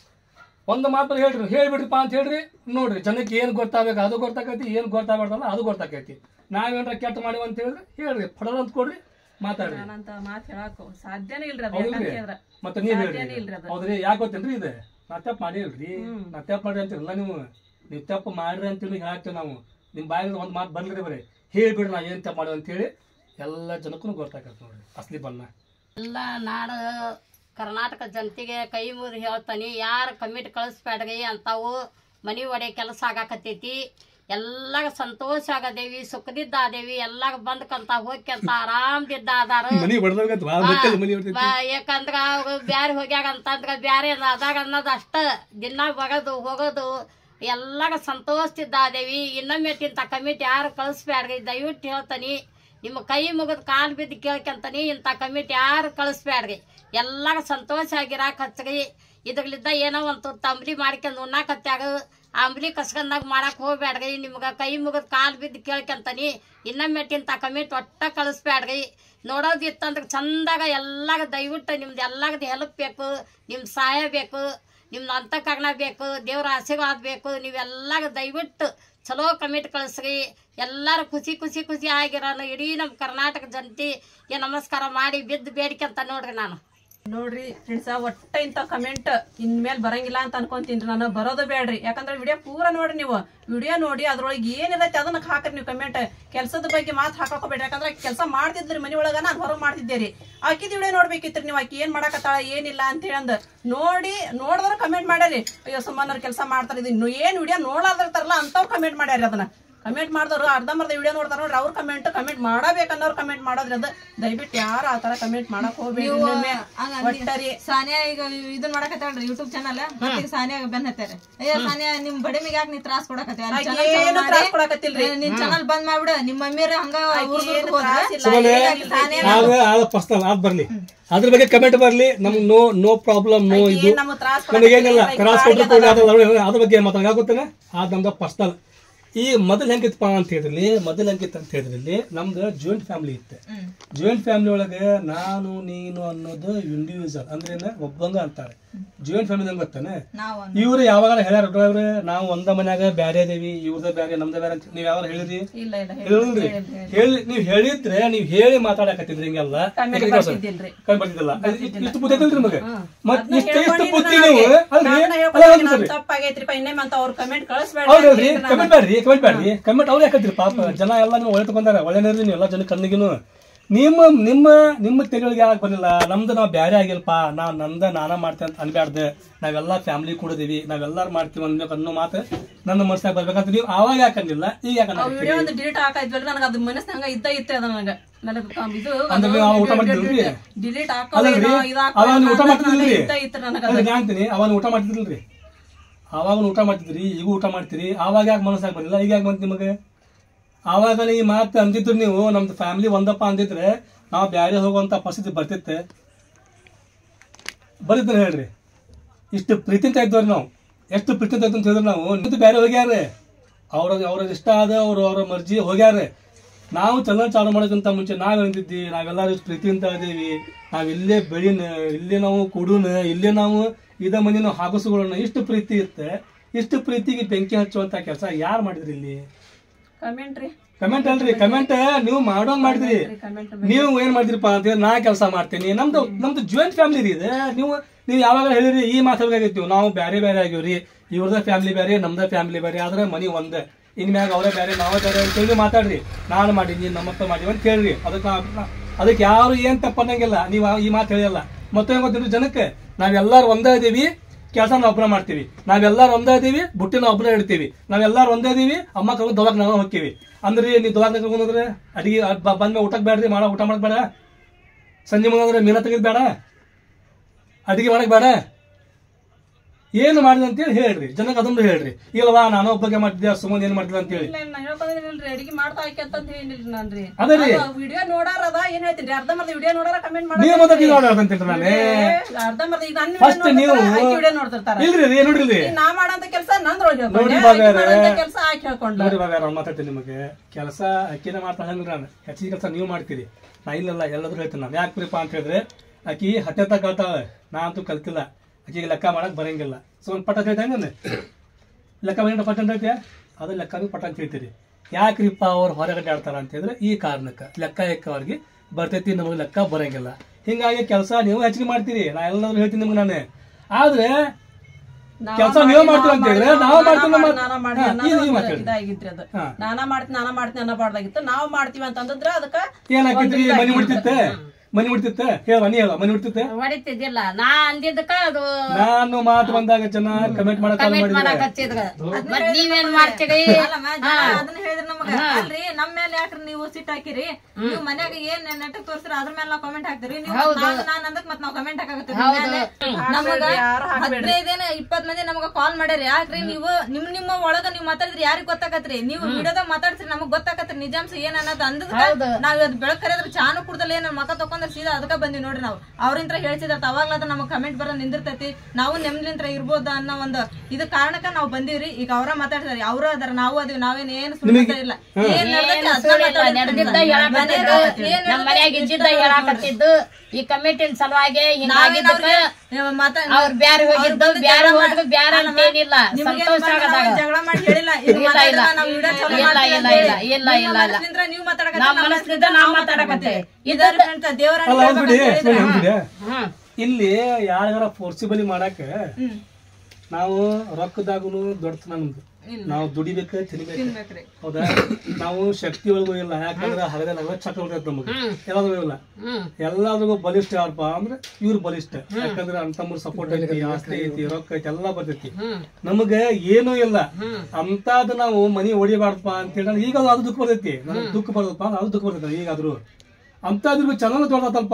ಒಂದು ಮಾತು ಹೇಳ್ರಿ ನೀವು ಹೇಳ್ಬಿಡ್ರಿಪ್ಪ ಅಂತ ಹೇಳ್ರಿ ನೋಡ್ರಿ ಜನಕ್ಕೆ ಏನು ಗೊತ್ತಾಗಬೇಕು ಅದು ಗೊತ್ತಾಗೈತಿ ಏನು ಗೊತ್ತಾಗ್ಬಾರ್ದಲ್ಲ ಅದು ಗೊತ್ತಾಗೈತಿ ನಾವೇನ್ರ ಕೆಟ್ಟ ಮಾಡಿವ ಅಂತ ಹೇಳಿದ್ರೆ ಹೇಳ್ರಿ ಫಡಲ್ ಅಂತ ಕೊಡ್ರಿ ಮಾತಾಡ್ರಿ ನಾನಂತ ಮಾತು ಹೇಳಕ್ ಸಾಧ್ಯನೇ ಇಲ್ರಿ ಅದು ಹೌದ್ರಿ ಯಾಕಂತ ಹೇಳಿದ್ರ ಮತ್ತೆ ನೀವ್ ಸಾಧ್ಯನೇ ಹೇಳ್ರಿ ಇಲ್ರಿ ಅದು. ಹೌದ್ರಿ ಯಾಕೆ ಗೊತ್ತೇನ್ರಿ ಇದು ನಾ ತಪ್ಪು ಮಾಡಿಲ್ರಿ ನಾ ತಪ್ಪು ಮಾಡ್ರಿ ಅಂತಿರಲ್ಲ ನೀವು ನೀವು ತಪ್ಪು ಮಾಡ್ರಿ ಅಂತೇಳಿ ಹೇಳ್ತೇವೆ ನಾವು ನಿಮ್ ಬಾಯಿಗೆ ಒಂದ್ ಮಾತು ಬರ್ಲಿರಿ ಬರೀ ಹೇಳ್ಬಿಡ್ರಿ ನಾ ಏನ್ ತಪ್ಪು ಮಾಡಿ ಅಂತೇಳಿ ಎಲ್ಲ ಜನಕ್ಕೂ ಗೊತ್ತಾಗತ್ತೆ ನೋಡ್ರಿ ಅಸ್ಲಿ ಬಣ್ಣ ಎಲ್ಲ ನಾಡು ಕರ್ನಾಟಕ ಜನತೆಗೆ ಕೈ ಮುರಿದು ಹೇಳ್ತಾನೆ ಯಾರು ಕಮಿಟಿ ಕಳಿಸ್ಬೇಡ್ರಿ ಅಂತಾವು ಮನಿ ಒಡೆ ಕೆಲಸ ಆಗಾಕತ್ತೈತಿ ಎಲ್ಲಾಗ ಸಂತೋಷ ಆಗದೇವಿ ಸುಖದಿದ್ದ ಆದೇವಿ ಎಲ್ಲಾಗ ಬಂದ್ಕಂತ ಹೋಗ್ಕಂತ ಆರಾಮ್ದಿದ್ದ ಅದಾರ ಮನಿ ಹೊಡೆದಾಗ ಮನಿ ಬ- ಯಾಕಂದ್ರ ಅವ್ರು ಬ್ಯಾರೆ ಹೋಗ್ಯಾಗ ಅಂತಂದ್ರ ಬ್ಯಾರೆ ಅದಾಗ ಅನ್ನೋದು ಅಷ್ಟ ದಿನ ಬಗದು ಹೋಗೋದು ಎಲ್ಲಾಗ ಸಂತೋಷದಿದ್ದ ಆದೇವಿ ಇನ್ನೊಮ್ಮೆ ಇಂಥ ಕಮಿಟಿ ಯಾರು ಕಳಿಸ್ಬ್ಯಾಡ್ರಿ ದಯವಿಟ್ಟು ಹೇಳ್ತಾನಿ ನಿಮ್ಮ ಕೈ ಮುಗಿದ್ ಕಾಲ್ ಬಿದ್ದು ಕೇಳ್ಕೊಂತಾನಿ ಇಂಥ ಕಮಿಟಿ ಯಾರು ಕಳಿಸ್ಬ್ಯಾಡ್ರಿ ಎಲ್ಲಾಗ ಸಂತೋಷ ಆಗಿರಾಕ ಹಚ್ರಿ ಇದ್ರಲಿದ್ದ ಏನೋ ಒಂದು ತುತ್ತು ಅಂಬ್ಲಿ ಮಾಡ್ಕೊಂಡು ಉಣ್ಣಾಕತ್ಯಾಗ ಆ ಅಂಬ್ಲಿ ಕಸ್ಕೊಂಡಾಗ ಮಾಡಕ್ ಹೋಗ್ಬ್ಯಾಡ್ರಿ ನಿಮ್ಗೆ ಕೈ ಮುಗಿದ್ ಕಾಲ್ ಬಿದ್ದು ಕೇಳ್ಕೊಂತಾನಿ ಇನ್ನೊಮ್ಮೆ ಇಂಥ ಕಮಿಟಿ ಒಟ್ಟ ಕಳಿಸ್ಬ್ಯಾಡ್ರಿ ನೋಡೋದಿತ್ತಂದ್ರೆ ಚಂದಾಗ ಎಲ್ಲಾಗ ದಯವಿಟ್ಟು ನಿಮ್ದು ಎಲ್ಲಾಗದು ಹೆಲ್ಪ್ ಬೇಕು ನಿಮ್ಮ ಸಹಾಯ ಬೇಕು ನಿಮ್ದು ಅಂತಃಕರಣ ಬೇಕು ದೇವ್ರ ಆಶೀರ್ವಾದ ಬೇಕು ನೀವೆಲ್ಲಾಗ ದಯವಿಟ್ಟು ಚಲೋ ಕಮಿಟಿ ಕಳಿಸ್ರಿ ಎಲ್ಲರೂ ಖುಷಿ ಖುಷಿ ಖುಷಿ ಆಗಿರೋನು ಇಡೀ ನಮ್ಮ ಕರ್ನಾಟಕ ಜನತೆಗೆ ನಮಸ್ಕಾರ ಮಾಡಿ ಬಿದ್ದು ಬೇಡಿಕೆ ನೋಡ್ರಿ ನಾನು ನೋಡ್ರಿ ಫ್ರೆಂಡ್ಸ್ ಒಟ್ಟ ಇಂಥ ಕಮೆಂಟ್ ಇನ್ಮೇಲೆ ಬರಂಗಿಲ್ಲ ಅಂತ ಅನ್ಕೊಂತೀನಿ ನಾನು ಬರೋದು ಬೇಡ್ರಿ ಯಾಕಂದ್ರೆ ವಿಡಿಯೋ ಪೂರ ನೋಡ್ರಿ ನೀವು ವಿಡಿಯೋ ನೋಡಿ ಅದ್ರೊಳಗೆ ಏನಿದೈತೆ ಅದನ್ನ ಹಾಕ್ರಿ ನೀವು ಕಮೆಂಟ್ ಕೆಲಸದ ಬಗ್ಗೆ ಮಾತು ಹಾಕೋಬೇಡ್ರಿ ಯಾಕಂದ್ರೆ ಕೆಲಸ ಮಾಡ್ತಿದ್ರಿ ಮನಿ ಒಳಗ ನಾನು ಹೊರಗೆ ಮಾಡ್ತಿದ್ದೇರಿ ಆಕಿದ ವಿಡಿಯೋ ನೋಡ್ಬೇಕಿತ್ರಿ ನೀವು ಆಕಿ ಏನ್ ಮಾಡಕತ್ತಾಳ ಏನಿಲ್ಲ ಅಂತ ಹೇಳಂದ್ ನೋಡಿ ನೋಡಿದ್ರೆ ಕಮೆಂಟ್ ಮಾಡ್ಯಾರಿ ಅಯ್ಯೋ ಸುಮ್ಮನೆ ಕೆಲಸ ಮಾಡ್ತಾರೆ ಇದು ಏನ್ ವಿಡಿಯೋ ನೋಡಾದಿರ್ತಾರಲ್ಲ ಅಂತವ್ರು ಕಮೆಂಟ್ ಮಾಡ್ಯಾರಿ ಅದನ್ನ ಕಮೆಂಟ್ ಮಾಡಿದವ್ರು ಅರ್ಧಂಬರ್ಧ ವಿಡಿಯೋ ನೋಡ್ತಾರ ನೋಡ್ರಿ ಅವ್ರ ಕಮೆಂಟ್ ಕಮೆಂಟ್ ಮಾಡಬೇಕನ್ನೋರು ಕಮೆಂಟ್ ಮಾಡೋದ್ರಿ ಅದು ದಯವಿಟ್ಟು ಯಾರು ಆ ತರ ಕಮೆಂಟ್ ಮಾಡಕ್ ಹೋಗ್ಬೇಡಿ ಇನ್ನೊಮ್ಮೆ. ಒಟ್ಟರಿ ಸಾನಿಯಾ ಈಗ ಇದನ್ ಮಾಡಕತ್ತಾಳ್ರಿ ಯೂಟ್ಯೂಬ್ ಚಾನಲ್ ಈಗ ಸಾನಿಯಾ ಬೆನ್ ಹತ್ತಾರ ಅಯ್ಯ ಸಾನಿಯಾ ನಿಮ್ ಬಡಿಮಿಗೆ ಯಾಕೆ ನೀ ತ್ರಾಸ್ ಕೊಡಕತ್ತಿ ಅಲ್ಲಿ channel ಚಾಲೂ ಏನು ಮಾಡಿ, ತ್ರಾಸ್ ಕೊಡಕತ್ತಿಲ್ರಿ ಏ, ನಿನ್ ಚಾನಲ್ ಬಂದ್ ಮಾಡ್ಬಿಡ ನಿಮ್ಮ ಮಮ್ಮಿಯರ ಹಂಗ ಊರ್ ಬಿಟ್ಟು ಏನು ಹೋದ್ರ. ತ್ರಾಸ್ ಇಲ್ಲ, ಸುಮ್ಮನೆ ಏನಾಗಿಲ್ಲ, ಸಾನಿಯಾ ಆಗ ಆದ ಪರ್ಸನಲ್ ಆದ್ ಬರ್ಲಿ ಅದ್ರ ಬಗ್ಗೆ ಕಮೆಂಟ್ ಬರ್ಲಿ ನಮ್ಗೆ ನೋ ನೋ ಪ್ರಾಬ್ಲಮ್ ನೋ ಇದು ಏನ್ ನಮ್ಗ್ ತ್ರಾಸ್ ನಮಗೇನಿಲ್ಲ ಕೊಡಕತ್ತಿಲ್ಲ, ಕ್ರಾಸ್ ಈಗ ಕೊಟ್ಟರು ಅದ್ರ ಅದ್ರ ಬಗ್ಗೆ ಮಾತಾಡ ಗೊತ್ತೇನೆ ಅದ್ ನಮ್ದು ಪರ್ಸನಲ್ ಈ ಮೊದಲು ಹೆಂಗಿತ್ತಪ್ಪ ಅಂತ ಹೇಳಿದ್ರಿ ಮೊದಲು ಹೆಂಗಿತ್ತು ಅಂತ ಹೇಳಿದ್ರಿ ನಮ್ದು ಜಾಯಿಂಟ್ ಫ್ಯಾಮಿಲಿ ಇತ್ತು ಜಾಯಿಂಟ್ ಫ್ಯಾಮಿಲಿ ಒಳಗೆ ನಾನು ನೀನು ಅನ್ನೋದು ಇಂಡಿವಿಜುವಲ್ ಅಂದ್ರೆ ಏನ ಒಬ್ಬಂಗ ಅಂತಾರೆ ಜಾಯಿಂಟ್ ಫ್ಯಾಮಿಲಿ ಹೆಂಗ್ ಗೊತ್ತಾನೆ ನಾವ್ ಇವ್ರು ಯಾವಾಗ ಹೇಳ್ಯಾರ ಡ್ರೈವರ್ ನಾವು ಒಂದ ಮನ್ಯಾಗ ಬ್ಯಾರೆ ಅದೇವಿ ಇವ್ರದ ಬ್ಯಾರೆ ನಮ್ದ ಬ್ಯಾರೆ ಅಂತ ನೀವ್ ಯಾವಾಗ ಹೇಳಿರಿ ಇಲ್ಲ ಇಲ್ಲ ಹೇಳಿಲ್ರಿ ಹೇಳಿ ನೀವ್ ಹೇಳಿದ್ರೆ ನೀವ್ ಹೇಳಿ ಮಾತಾಡಕತ್ತಿದ್ರಿ ಹಿಂಗೆಲ್ಲ Comment ಯಾಕಂದ್ರೆ ಬರ್ತಿದ್ದಿಲ್ರಿ. ಕೈ ಬರ್ತಿದ್ದಿಲ್ಲ ಅದು ಇಷ್ಟ್- ಇಷ್ಟು ಬುದ್ಧಿ ಐತಲ್ರಿ ನಿಮಗೆ ಮತ್ ಅದ್ನ ಇಷ್ಟ ಇಷ್ಟು ಹೇಳ್ಕೊಂಡಿದ್ದು ಬುದ್ಧಿ ನಾನೇ. ನೀವು ಅಲ್ರಿ ನಾನ್ ಅಲ್ಲ ಹೇಳ್ಕೊಂಡಿದ್ದು ಅಲ್ರಿ ನಾನ್ ತಪ್ಪಾಗೈತ್ರಿಪ್ಪ ಇನ್ನೇಮ್ ಅಂತ ಅವ್ರ ಕಮೆಂಟ್ ಕಳಿಸ್ಬೇಡ ಹೌದಲ್ರಿ ಕಮೆಂಟ್ ಬ್ಯಾಡ್ರಿ ಕಮೆಂಟ್ ಬ್ಯಾಡ್ರಿ ಕಮೆಂಟ್ ಅವ್ರು ಯಾಕತ್ರಿ ಪಾಪ ಜನ ಎಲ್ಲ ನೀವು ಒಳ್ಳೆ ತಗೊಂಡಾರ ಒಳ್ಳೆನೇರಿ ನೀವು ಎಲ್ಲ ಜನ ಕಣ್ಣಿಗಿನು ನಿಮ್ಮ ನಿಮ್ಮ ನಿಮ್ಮ ತೆಗಳಿಗೆ ಯಾಕೆ ಬರಲಿಲ್ಲ ನಮ್ದು ನಾವು ಬ್ಯಾರೆ ಆಗಿಲ್ಪ ನಾ ನಂದ ನಾನ ಮಾಡ್ತೇನೆ ಅಂತ ಅನ್ಬ್ಯಾಡ್ದು ನಾವೆಲ್ಲ ಫ್ಯಾಮಿಲಿ ಕೂಡದೀವಿ ನಾವೆಲ್ಲಾರು ಮಾಡ್ತೀವಿ ಅನ್ಬೇಕು ಅನ್ನೋ ಮಾತು ನನ್ನ ಮನಸ್ಸಾಗ ಬರ್ಬೇಕಂತ ನೀವು ಆವಾಗ ಯಾಕಂದಿಲ್ಲ ಈಗ ಯಾಕೆ ವಿಡಿಯೋ ಒಂದು ಡಿಲೀಟ್ ಹಾಕಾಯ್ತಲ್ಲ ನನಗೆ ಅದು ಮನಸ್ಸಿನಾಗ ಇದ್ದ ಇತ್ತು ಅದ ನನಗೆ ನನಗೆ ಇದು ಅಂದ್ರೆ ನೀವು ಅವಾಗ ಊಟ ಮಾಡ್ತಿದ್ರಿ? ಡಿಲೀಟ್ ಅಲ್ಲಲ್ರಿ ಅವಾಗ ನೀವು ಊಟ ಮಾಡ್ತಿದ್ರಿ ಇದ್ದ ಇತ್ತು ನನಗೆ ಅಲ್ಲ, ನಾ ಅಂತೀನಿ ಅವಾಗ ಊಟ ಮಾಡ್ತಿದ್ರಲ್ರಿ ಅವಾಗ ಊಟ ಮಾಡ್ತಿದ್ರಿ ಈಗೂ ಊಟ ಮಾಡ್ತೀರಿ ಆವಾಗ ಯಾಕೆ ಮನಸ್ಸಾಗ ಬರಲಿಲ್ಲ ಈಗ ಯಾಕೆ ಬಂತು ನಿಮಗೆ ಆವಾಗ ಈ ಮಾತು ಅಂದಿದ್ರು ನೀವು ನಮ್ದು ಫ್ಯಾಮಿಲಿ ಒಂದಪ್ಪ ಅಂದಿದ್ರೆ ನಾವು ಬ್ಯಾರೆ ಹೋಗುವಂತ ಪರಿಸ್ಥಿತಿ ಬರ್ತಿತ್ತೆ ಬರಿದ್ರೆ ಹೇಳ್ರಿ ಇಷ್ಟು ಪ್ರೀತಿಂತ ಇದ್ದವ್ರಿ ನಾವು ಎಷ್ಟು ಪ್ರೀತಿಂತ ಇದ್ದು ಅಂತ ಹೇಳಿದ್ರೆ ನಾವು ನಿಂತು ಬೇರೆ ಹೋಗ್ಯಾರ ಅವ್ರ ಅವ್ರ ಇಷ್ಟ ಆದ ಅವ್ರ ಅವ್ರ ಮರ್ಜಿ ಹೋಗ್ಯಾರ ನಾವು ಚಲನ ಚಾಲು ಮಾಡೋಕ್ಕಿಂತ ಮುಂಚೆ ನಾವ್ ಅಂದಿದ್ದಿ ನಾವೆಲ್ಲರೂ ಇಷ್ಟು ಪ್ರೀತಿಂತ ಇದೀವಿ ನಾವ್ ಇಲ್ಲೇ ಬೆಳಿನ ಇಲ್ಲೇ ನಾವು ಕುಡುನ ಇಲ್ಲೇ ನಾವು ಇದ ಮಂದಿ ನಾವು ಹಾಗಸುಗಳನ್ನ ಇಷ್ಟು ಪ್ರೀತಿ ಇತ್ತೆ ಇಷ್ಟು ಪ್ರೀತಿಗೆ ಬೆಂಕಿ ಹಚ್ಚುವಂತ ಕೆಲಸ ಯಾರು ಮಾಡಿದ್ರಿ ಇಲ್ಲಿ ಕಮೆಂಟ್ ರೀ ಕಮೆಂಟ್ ಅಲ್ರಿ ಕಮೆಂಟ್ ನೀವು ಮಾಡೋಂಗ್ ಮಾಡಿದ್ರಿ ಕಮೆಂಟ್ ನೀವು ಏನ್ ಮಾಡ್ತೀರಪ್ಪ ಅಂತ ನಾ ಕೆಲಸ ಮಾಡ್ತೀನಿ ನಮ್ದು ನಮ್ದು ಜಾಯಿಂಟ್ ಫ್ಯಾಮಿಲಿ ರೀ ಇದು ನೀವು ನೀವು ಯಾವಾಗ ಹೇಳಿರಿ ಈ ಮಾತಾಡ್ಬೇಕಾಗಿತ್ತು ನಾವು ಬೇರೆ ಬೇರೆ ಆಗಿವ್ರಿ ಇವ್ರದ ಫ್ಯಾಮಿಲಿ ಬೇರೆ ನಮ್ದ ಫ್ಯಾಮಿಲಿ ಬೇರೆ ಆದ್ರೆ ಮನಿ ಒಂದೇ ಇನ್ ಮ್ಯಾಗ ಅವರೇ ಬೇರೆ ನಾವೇ ಬೇರೆ ಅಂತ ಹೇಳಿ ಮಾತಾಡ್ರಿ ನಾನು ಮಾಡೀನಿ ನಮ್ಮಪ್ಪ ಮಾಡೀವಿ ಅಂತ ಹೇಳ್ರಿ ಅದಕ್ಕೆ ನಾ- ಅದಕ್ಕೆ ಯಾರು ಏನ್ ತಪ್ಪನ್ನಂಗಿಲ್ಲ ನೀವು ಆ- ಈ ಮಾತು ಹೇಳಿಲ್ಲ ಮತ್ತೆ ಏನ್ ಗೊತ್ತಿದ್ರು ಜನಕ್ಕೆ ನಾವೆಲ್ಲರೂ ಒಂದೇ ಇದೀವಿ ಕೆಲಸ ನಾವು ಒಬ್ಬರ ಮಾಡ್ತೀವಿ ನಾವೆಲ್ಲರೂ ಒಂದೇ ಇದೀವಿ ಬುಟ್ಟಿನ ಒಬ್ಬರೇ ಇಡ್ತೀವಿ ನಾವೆಲ್ಲರೂ ಒಂದೇ ಇದೀವಿ ಅಮ್ಮ ಕರ್ಕೊಂಡು ದವಾಕ್ ನಾವು ಹೋಗ್ತೀವಿ ಅಂದ್ರೆ ನೀವು ದವಾಕ್ ಕರ್ಕೊಂಡು ಹೋದ್ರೆ ಅಡಿಗೆ ಬಂದ್ಮೇಲೆ ಊಟಕ್ಕೆ ಬೇಡ್ರಿ ಮಾಡೋ ಊಟ ಮಾಡಕ್ ಬೇಡ ಸಂಜೆ ಮುಂದೆ ಅಂದ್ರೆ ಮೀನ ತೆಗೆದ್ ಬೇಡ ಅಡಿಗೆ ಮಾಡಕ್ ಬೇಡ ಏನು ಮಾಡಿದ ಅಂತೇಳಿ ಹೇಳ್ರಿ ಜನಕ್ಕೆ ಅದನ್ನು ಹೇಳ್ರಿ ಇಲ್ವಾ ನಾನು ಒಬ್ಬಗೆ ಮಾಡಿದ್ದೆ ಸುಮ್ಮನೆ ಏನ್ ಮಾಡಿಲ್ಲ ಅಂತೇಳಿ ಇಲ್ಲ ನಾ ಹೇಳ್ಕೊಂಡ್ರಿ ಅಡಿಗೆ ಮಾಡ್ತಾ ಆಕೆ ಅಂತ ಹೇಳಿಲ್ರಿ ನಾನ್ರಿ ಅದೇ ರೀ ವಿಡಿಯೋ ನೋಡಾರ ಅದ ಏನ್ ಹೇಳ್ತೀನಿ ಅರ್ಧ ಮರ್ಧ ವಿಡಿಯೋ ನೋಡಾರ ಕಮೆಂಟ್ ನೀವು ಮಾಡಿ ಮಾತಾಡಿ ನೋಡ್ರಿ ನಾನೇ ಅರ್ಧ ಮರ್ಧ ಈಗ ನನ್ನ First ನೀವು- ವಿಡಿಯೋ ನೋಡ್ತಿರ್ತಾರ ಇಲ್ರಿ ರೀ ನೋಡ್ರಿ ಈಗ ನಾ ಮಾಡಂತ ಕೆಲಸ ನಂದ್ರೊಳಗೆ ನೋಡಿ ಬಾಬ್ಯಾರೆ. ಕೆಲಸ ಆಕೆ ಹೇಳ್ಕೊಂಡ್ಲ ನೋಡಿ ಬಾಬಾ ಅವ್ರು ಮಾತಾಡ್ತೀನಿ ನಿಮಗೆ ಕೆಲಸ ಅಕ್ಕಿನ ಮಾಡ್ತಾ ಹಂಗ್ರಿ ನಾನು ಹೆಚ್ಚಿಗೆ ಕೆಲಸ ನೀವು ಮಾಡ್ತೀರಿ ನಾ ಇಲ್ಲಲ್ಲ ಎಲ್ಲಾದ್ರೂ ಹೇಳ್ತೀನಿ ನಾನು ಯಾಕ್ರಿಪ್ಪ ಅಂತ ಹೇಳಿದ್ರೆ ಆಕಿ ಹತ್ತೆ ತಕ್ಕ ಕಲ್ತಾಳೆ ನಾ ಅಂತೂ ಕಲ್ತಿಲ್ಲ ಆಕಿಗೆ ಲೆಕ್ಕ ಮಾಡಕ್ ಬರಂಗಿಲ್ಲ ಸೊ ಒಂದು ಪಟ ಹೇಳ್ತಾ ನಾನು ಲೆಕ್ಕ ಬಂದ ಪಟ ಅಂತ ಹೇಳ್ತೀಯ ಅದು ಲೆಕ್ಕ ಪಟ ಅಂತ ಹೇಳ್ತೀರಿ ಯಾಕ್ರಿಪ್ಪ ಅವ್ರು ಹೊರಗಡೆ ಆಡ್ತಾರ ಅಂತ ಹೇಳಿದ್ರೆ ಈ ಕಾರಣಕ್ಕೆ ಲೆಕ್ಕ ಎಕ್ಕ ಅವ್ರಿಗೆ ಬರ್ತೈತಿ ನಮಗೆ ಲೆಕ್ಕ ಬರಂಗಿಲ್ಲ ಹಿಂಗಾಗಿ ಕೆಲಸ ನೀವು ಹೆಚ್ಚಿಗೆ ಮಾಡ್ತೀರಿ ನಾ ಎಲ್ಲಾದ್ರೂ ಹೇಳ್ತೀನಿ ನಿಮ್ಗೆ ನಾನು ಆದ್ರೆ ಕೆಲಸ ನೀವು ಮಾಡ್ತೀವಿ ಅಂತ ಹೇಳಿದ್ರೆ ನಾವು ಮಾಡ್ತೀವಿ ನಮ್ಮ- ನಾನ ಹಾ, ಮಾಡಿ ಈ- ಈ ಮಾತು ಹೇಳಿ. ಇದಾಗಿತ್ರಿ ಅದು ಹಾ. ನಾನ ಮಾಡ್ತೀನಿ ನಾನ ಮಾಡ್ತೀನಿ ಅನ್ನಬಾರ್ದಾಗಿತ್ತು ನಾವು ಮಾಡ್ತೀವಿ ಅಂತಂದ್ರೆ ಅದಕ್ಕ ಏನಾಕೈತ್ರಿ ಮನಿ ಮುಡ್ತಿತ್ತೆ ಮನಿ ಮುಡ್ತಿತ್ತೆ ಹೇಳ ನೀ ಹೇಳ ಮನಿ ಮುಡ್ತಿತ್ತೆ ಹೊಡಿತಿದ್ದಿಲ್ಲ ನಾ ಅಂದಿದ್ದಕ್ಕ ಅದು ನಾನು ಮಾತು ಬಂದಾಗ ಜನ ಕಮೆಂಟ್ ಮಾಡಕ್ ಚಾಲು ಕಮೆಂಟ್ ಮಾಡಿದ್ರೆ ಮಾಡಕ್ ಹಚ್ಚಿದ್ರ ಮತ್ ನೀವೇನ್ ಮಾಡ್ತೀರಿ ಅಲ್ಲಮ್ಮ, ಜನ ಅದನ್ನ ಹೇಳಿದ್ರ ನಮಗ ಅಲ್ರಿ ನಮ್ ಮೇಲೆ ಯಾಕ್ರಿ ನೀವು ಸಿಟ್ ಹಾಕಿರಿ ನೀವು ಮನ್ಯಾಗ ಏನ್ ನೆಟ್ಟಗ್ ತೋರ್ಸಿರ ಅದ್ರ ಮೇಲೆ ನಾವ್ ಕಮೆಂಟ್ ಹಾಕ್ತಿರಿ ನೀವು ನಾನ್- ನಾನ್ ಅಂದಕ್ ಮತ್ ನಾವ್ ಕಮೆಂಟ್ ಹಾಕಾಕತ್ತೀವಿ ನಿಮ್ ಮೇಲೆ. ನಮಗ ಹದಿನೈದೇನ ಇಪ್ಪತ್ ಮಂದಿ ನಮಗ ಕಾಲ್ ಮಾಡ್ಯಾರ ಯಾಕ್ರಿ ನೀವು ನಿಮ್ ನಿಮ್ಮ ಒಳಗ ನೀವ್ ಮಾತಾಡಿದ್ರಿ ಯಾರಿಗ್ ಗೊತ್ತಾಕತ್ರಿ ನೀವು ವಿಡಿಯೋದಾಗ ಮಾತಾಡ್ಸ್ರಿ ನಮಗ್ ಗೊತ್ತಾಕತ್ರಿ ನಿಜಾಂಶ ಏನ್ ಅನ್ನೋದು ಅಂದದ ನಾವ್ ಇವತ್ತು ಬೆಳಕ್ ಕರೆದ್ರ ಚಾನು ಕುಡ್ದಲ್ಲ ಏನ್ ಮಕ ತಕೊಂಡ್ರ ಸೀದಾ ಅದಕ್ಕ ಬಂದಿವಿ ನೋಡ್ರಿ ನಾವು ಅವ್ರಿಂತ್ರ ಹೇಳ್ಸಿದ್ರ ಅವಾಗ್ಲಾದ ನಮಗ್ ಕಮೆಂಟ್ ಬರೋ ನಿಂದಿರ್ತೈತಿ ನಾವು ನೆಮ್ಮಲಿಂತ್ರ ಇರ್ಬೋದ ಅನ್ನೋ ಒಂದು ಇದು ಕಾರಣಕ್ಕ ನಾವ್ ಬಂದಿವ್ರಿ ಈಗ ಅವ್ರ ಮಾತಾಡ್ತಾರೆ ಅವ್ರ ಅದಾರ ನಾವು ಅದೀವಿ ನಾವೇನ್ ಏನ್ ಸುಳ್ಳು ಇಲ್ಲ ಏನ್ ನಡ್ದೈತಿ ಅದ್ನ ನಡೆದಿದ್ದ ಮಾತಾಡೋದು. ಹೇಳಾಕತ್ತಿದ್ದು ಏನ್ ನಮ್ಮ ಮನ್ಯಾಗ ಇದ್ದಿದ್ದ ಹೇಳಾಕತ್ತಿದ್ದು ಈ ಕಮಿಟಿನ ಸಲುವಾಗಿ ಹಿಂಗಾಗಿದ್ದಕ್ಕ ಅವ್ರ ಬ್ಯಾರೆ ಹೋಗಿದ್ದು ಬ್ಯಾರೆ ಹೋದ್ರು ಬ್ಯಾರೆ ಅಂತ ಏನಿಲ್ಲ ಸಂತೋಷ ಆಗದಾಗ ಜಗಳ ಮಾಡಿ ಹೇಳಿಲ್ಲ ಇದು ಇಲ್ಲ, ಮಾತಾಡಿದ್ರೆ ಇಲ್ಲ. ನಾವು ವಿಡಿಯೋ ಚಲೋ ಇಲ್ಲ, ಮಾಡ್ತೀವಿ ಇಲ್ಲ, ಅಂತ ಹೇಳಿ. ಇಲ್ಲ, ಇಲ್ಲ, ನಿಮ್ಮ ಇಲ್ಲ, ಇಲ್ಲ. ಮನಸ್ಸಿನಿಂದ ನೀವು ಮಾತಾಡಕತ್ತೀರಿ, ನಾವ್ ನಮ್ಮ ಮನಸ್ಸಿನಿಂದ ನಾವ್ ಮಾತಾಡಕತ್ತೇವೆ ಇದರ ಫ್ರೆಂಡ್ಸ್ ದೇವರ ಅಲ್ಲ ಹೌದ್ ಬಿಡಿ ಸರಿ, ಹೌದ್ ಬಿಡಿ ಹ್ಮ್ ಇಲ್ಲಿ ಯಾರ್ಯಾರ ಫೋರ್ಸಿಬಲಿ ಮಾಡಾಕ ನಾವು ರೊಕ್ಕದಾಗೂ ದೊಡ್ಡತನ ನಮ್ದು ನಾವು ದುಡಿಬೇಕು ತಿನ್ಬೇಕು ಹೌದಾ ನಾವು ಶಕ್ತಿ ಒಳಗೂ ಇಲ್ಲ ಯಾಕಂದ್ರೆ ಹಗದಲ್ಲ ಚಕ್ರ ಹೊಡ್ತೈತೆ ನಮಗೆ ಎಲ್ಲಾದ್ರೂ ಇಲ್ಲ ಹ್ಮ್ ಎಲ್ಲಾದ್ರಿಗೂ ಬಲಿಷ್ಠ ಯಾರಪ್ಪ ಅಂದ್ರೆ ಇವ್ರು ಬಲಿಷ್ಠ ಯಾಕಂದ್ರೆ ಅಂತಮ್ಮರ್ ಸಪೋರ್ಟ್ ಐತಿ ಆಸ್ತಿ ಐತಿ ರೊಕ್ಕ ಐತಿ ಎಲ್ಲಾ ಬರ್ತೈತಿ ಹ್ಮ್ ನಮಗ ಏನೂ ಇಲ್ಲ ಅಂತದ್ ನಾವು ಮನಿ ಹೊಡಿಬಾರ್ದಪ್ಪ ಅಂತ ಹೇಳಿ ಈಗ ಅದು ದುಃಖ ಬರ್ತೈತಿ ನನಗ್ ದುಃಖ ಬರ್ತದಪ್ಪ ಅಂದ್ರೆ ಅದು ದುಃಖ ಬರ್ತೈತಿ ಈಗಾದ್ರೂ ಅಂತದ್ರಿಗೂ ಚೆನ್ನಾಗಿ ದೊಡ್ಡತಲ್ಪ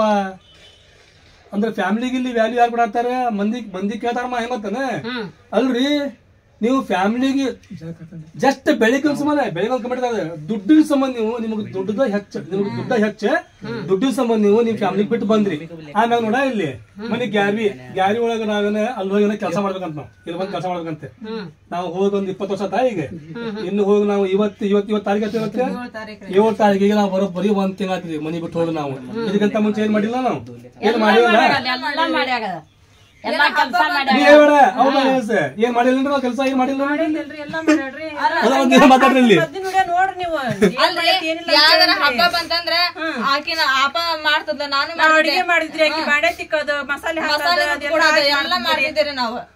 ಅಂದ್ರೆ ಫ್ಯಾಮಿಲಿಗೆ ಇಲ್ಲಿ ವ್ಯಾಲ್ಯೂ ಯಾರು ಕೊಡತ್ತಾರ ಮಂದಿ ಮಂದಿ ಕೇಳ್ತಾರಮ್ಮ ಹೆಂಗತ್ತಾನ ಹ್ಮ್ ಅಲ್ರಿ ನೀವು ಫ್ಯಾಮಿಲಿಗೆ ಜಸ್ಟ್ ಬೆಳಿಗ್ಗೆ ಸಂಬಂಧ ಬೆಳಿಗ್ಗೆ ಕಮಿಟಿ ದುಡ್ಡಿನ ಸಂಬಂಧ ನೀವು ನಿಮಗೆ ದುಡ್ಡದ ಹೆಚ್ಚ ನಿಮ್ಗೆ ದುಡ್ಡ ಹೆಚ್ಚ ದುಡ್ಡಿನ ಸಂಬಂಧ ನೀವು ನಿಮ್ ಫ್ಯಾಮಿಲಿ ಬಿಟ್ಟು ಬಂದ್ರಿ ಆಮ್ಯಾಗ ನೋಡ ಇಲ್ಲಿ ಮನೆ ಗ್ಯಾರಿ ಗ್ಯಾರಿ ಒಳಗ ನಾವೇನ ಅಲ್ಲಿ ಹೋಗಿ ಕೆಲಸ ಮಾಡ್ಬೇಕಂತ ನಾವು ಇಲ್ಲಿ ಬಂದು ಕೆಲಸ ಮಾಡ್ಬೇಕಂತೆ ಹ್ಮ್ ನಾವು ಹೋಗಿ ಒಂದ್ ಇಪ್ಪತ್ತು ವರ್ಷ ತಾಯಿಗೆ ಇನ್ನು ಹೋಗಿ ನಾವು ಇವತ್ತು ಇವತ್ತು ಇವತ್ತು ತಾರೀಕು ಆಯ್ತು ಇವತ್ತು ತಾರೀಕು ಏಳು ತಾರೀಕಿಗೆ ನಾವು ಬರೋಬ್ಬರಿ ಒಂದ್ ತಿಂಗಳ ಆತ್ರಿ ಮನಿ ಬಿಟ್ಟು ಹೋಗಿ ನಾವು ಇದಕ್ಕಿಂತ ಮುಂಚೆ ಏನ್ ಮಾಡಿಲ್ಲ ನಾವು ಏನ್ ಮಾಡಿಲ್ಲ ಎಲ್ಲ ಮಾಡ್ಯಾಗ ಎಲ್ಲ ಕೆಲಸ ಮಾಡ್ಯಾಗ ನೀವ್ ಹೇಳ್ಬೇಡ ಹೌದಾ ಹೇಳು sir. ಏನ್ ಮಾಡಿಲ್ಲ ನಾವು ಕೆಲಸ ಏನ್ ಮಾಡಿಲ್ಲ ನೋಡಿ ಇಲ್ರಿ ಎಲ್ಲಾ ಮಾಡ್ಯಾಡ್ರಿ ಅಲ್ಲ ಒಂದ್ ದಿನ ಮಾತಾಡ್ರಿ ಇಲ್ಲಿ ಮದ್ದಿನ ವಿಡಿಯೋ ನೋಡ್ರಿ ನೀವು ಅಲ್ರಿ ಯಾವ್ದಾರ ಹಬ್ಬ ಬಂತಂದ್ರ ಆಕಿನ ಆಪ ಮಾಡ್ತದ ನಾನು ನಾವ್ ಅಡಿಗೆ ಮಾಡಿದ್ರಿ ಆಕಿ ಬಾಂಡೆ ತಿಕ್ಕೋದು ಮಸಾಲೆ ಹಾಕೋದು ಮಸಾಲೆ ಅದೆಲ್ಲ ಕೊಡೋದು ಹಾಕಿ ಎಲ್ಲ ಮಾಡ್ತಿದ್ದೀರಿ ನಾವು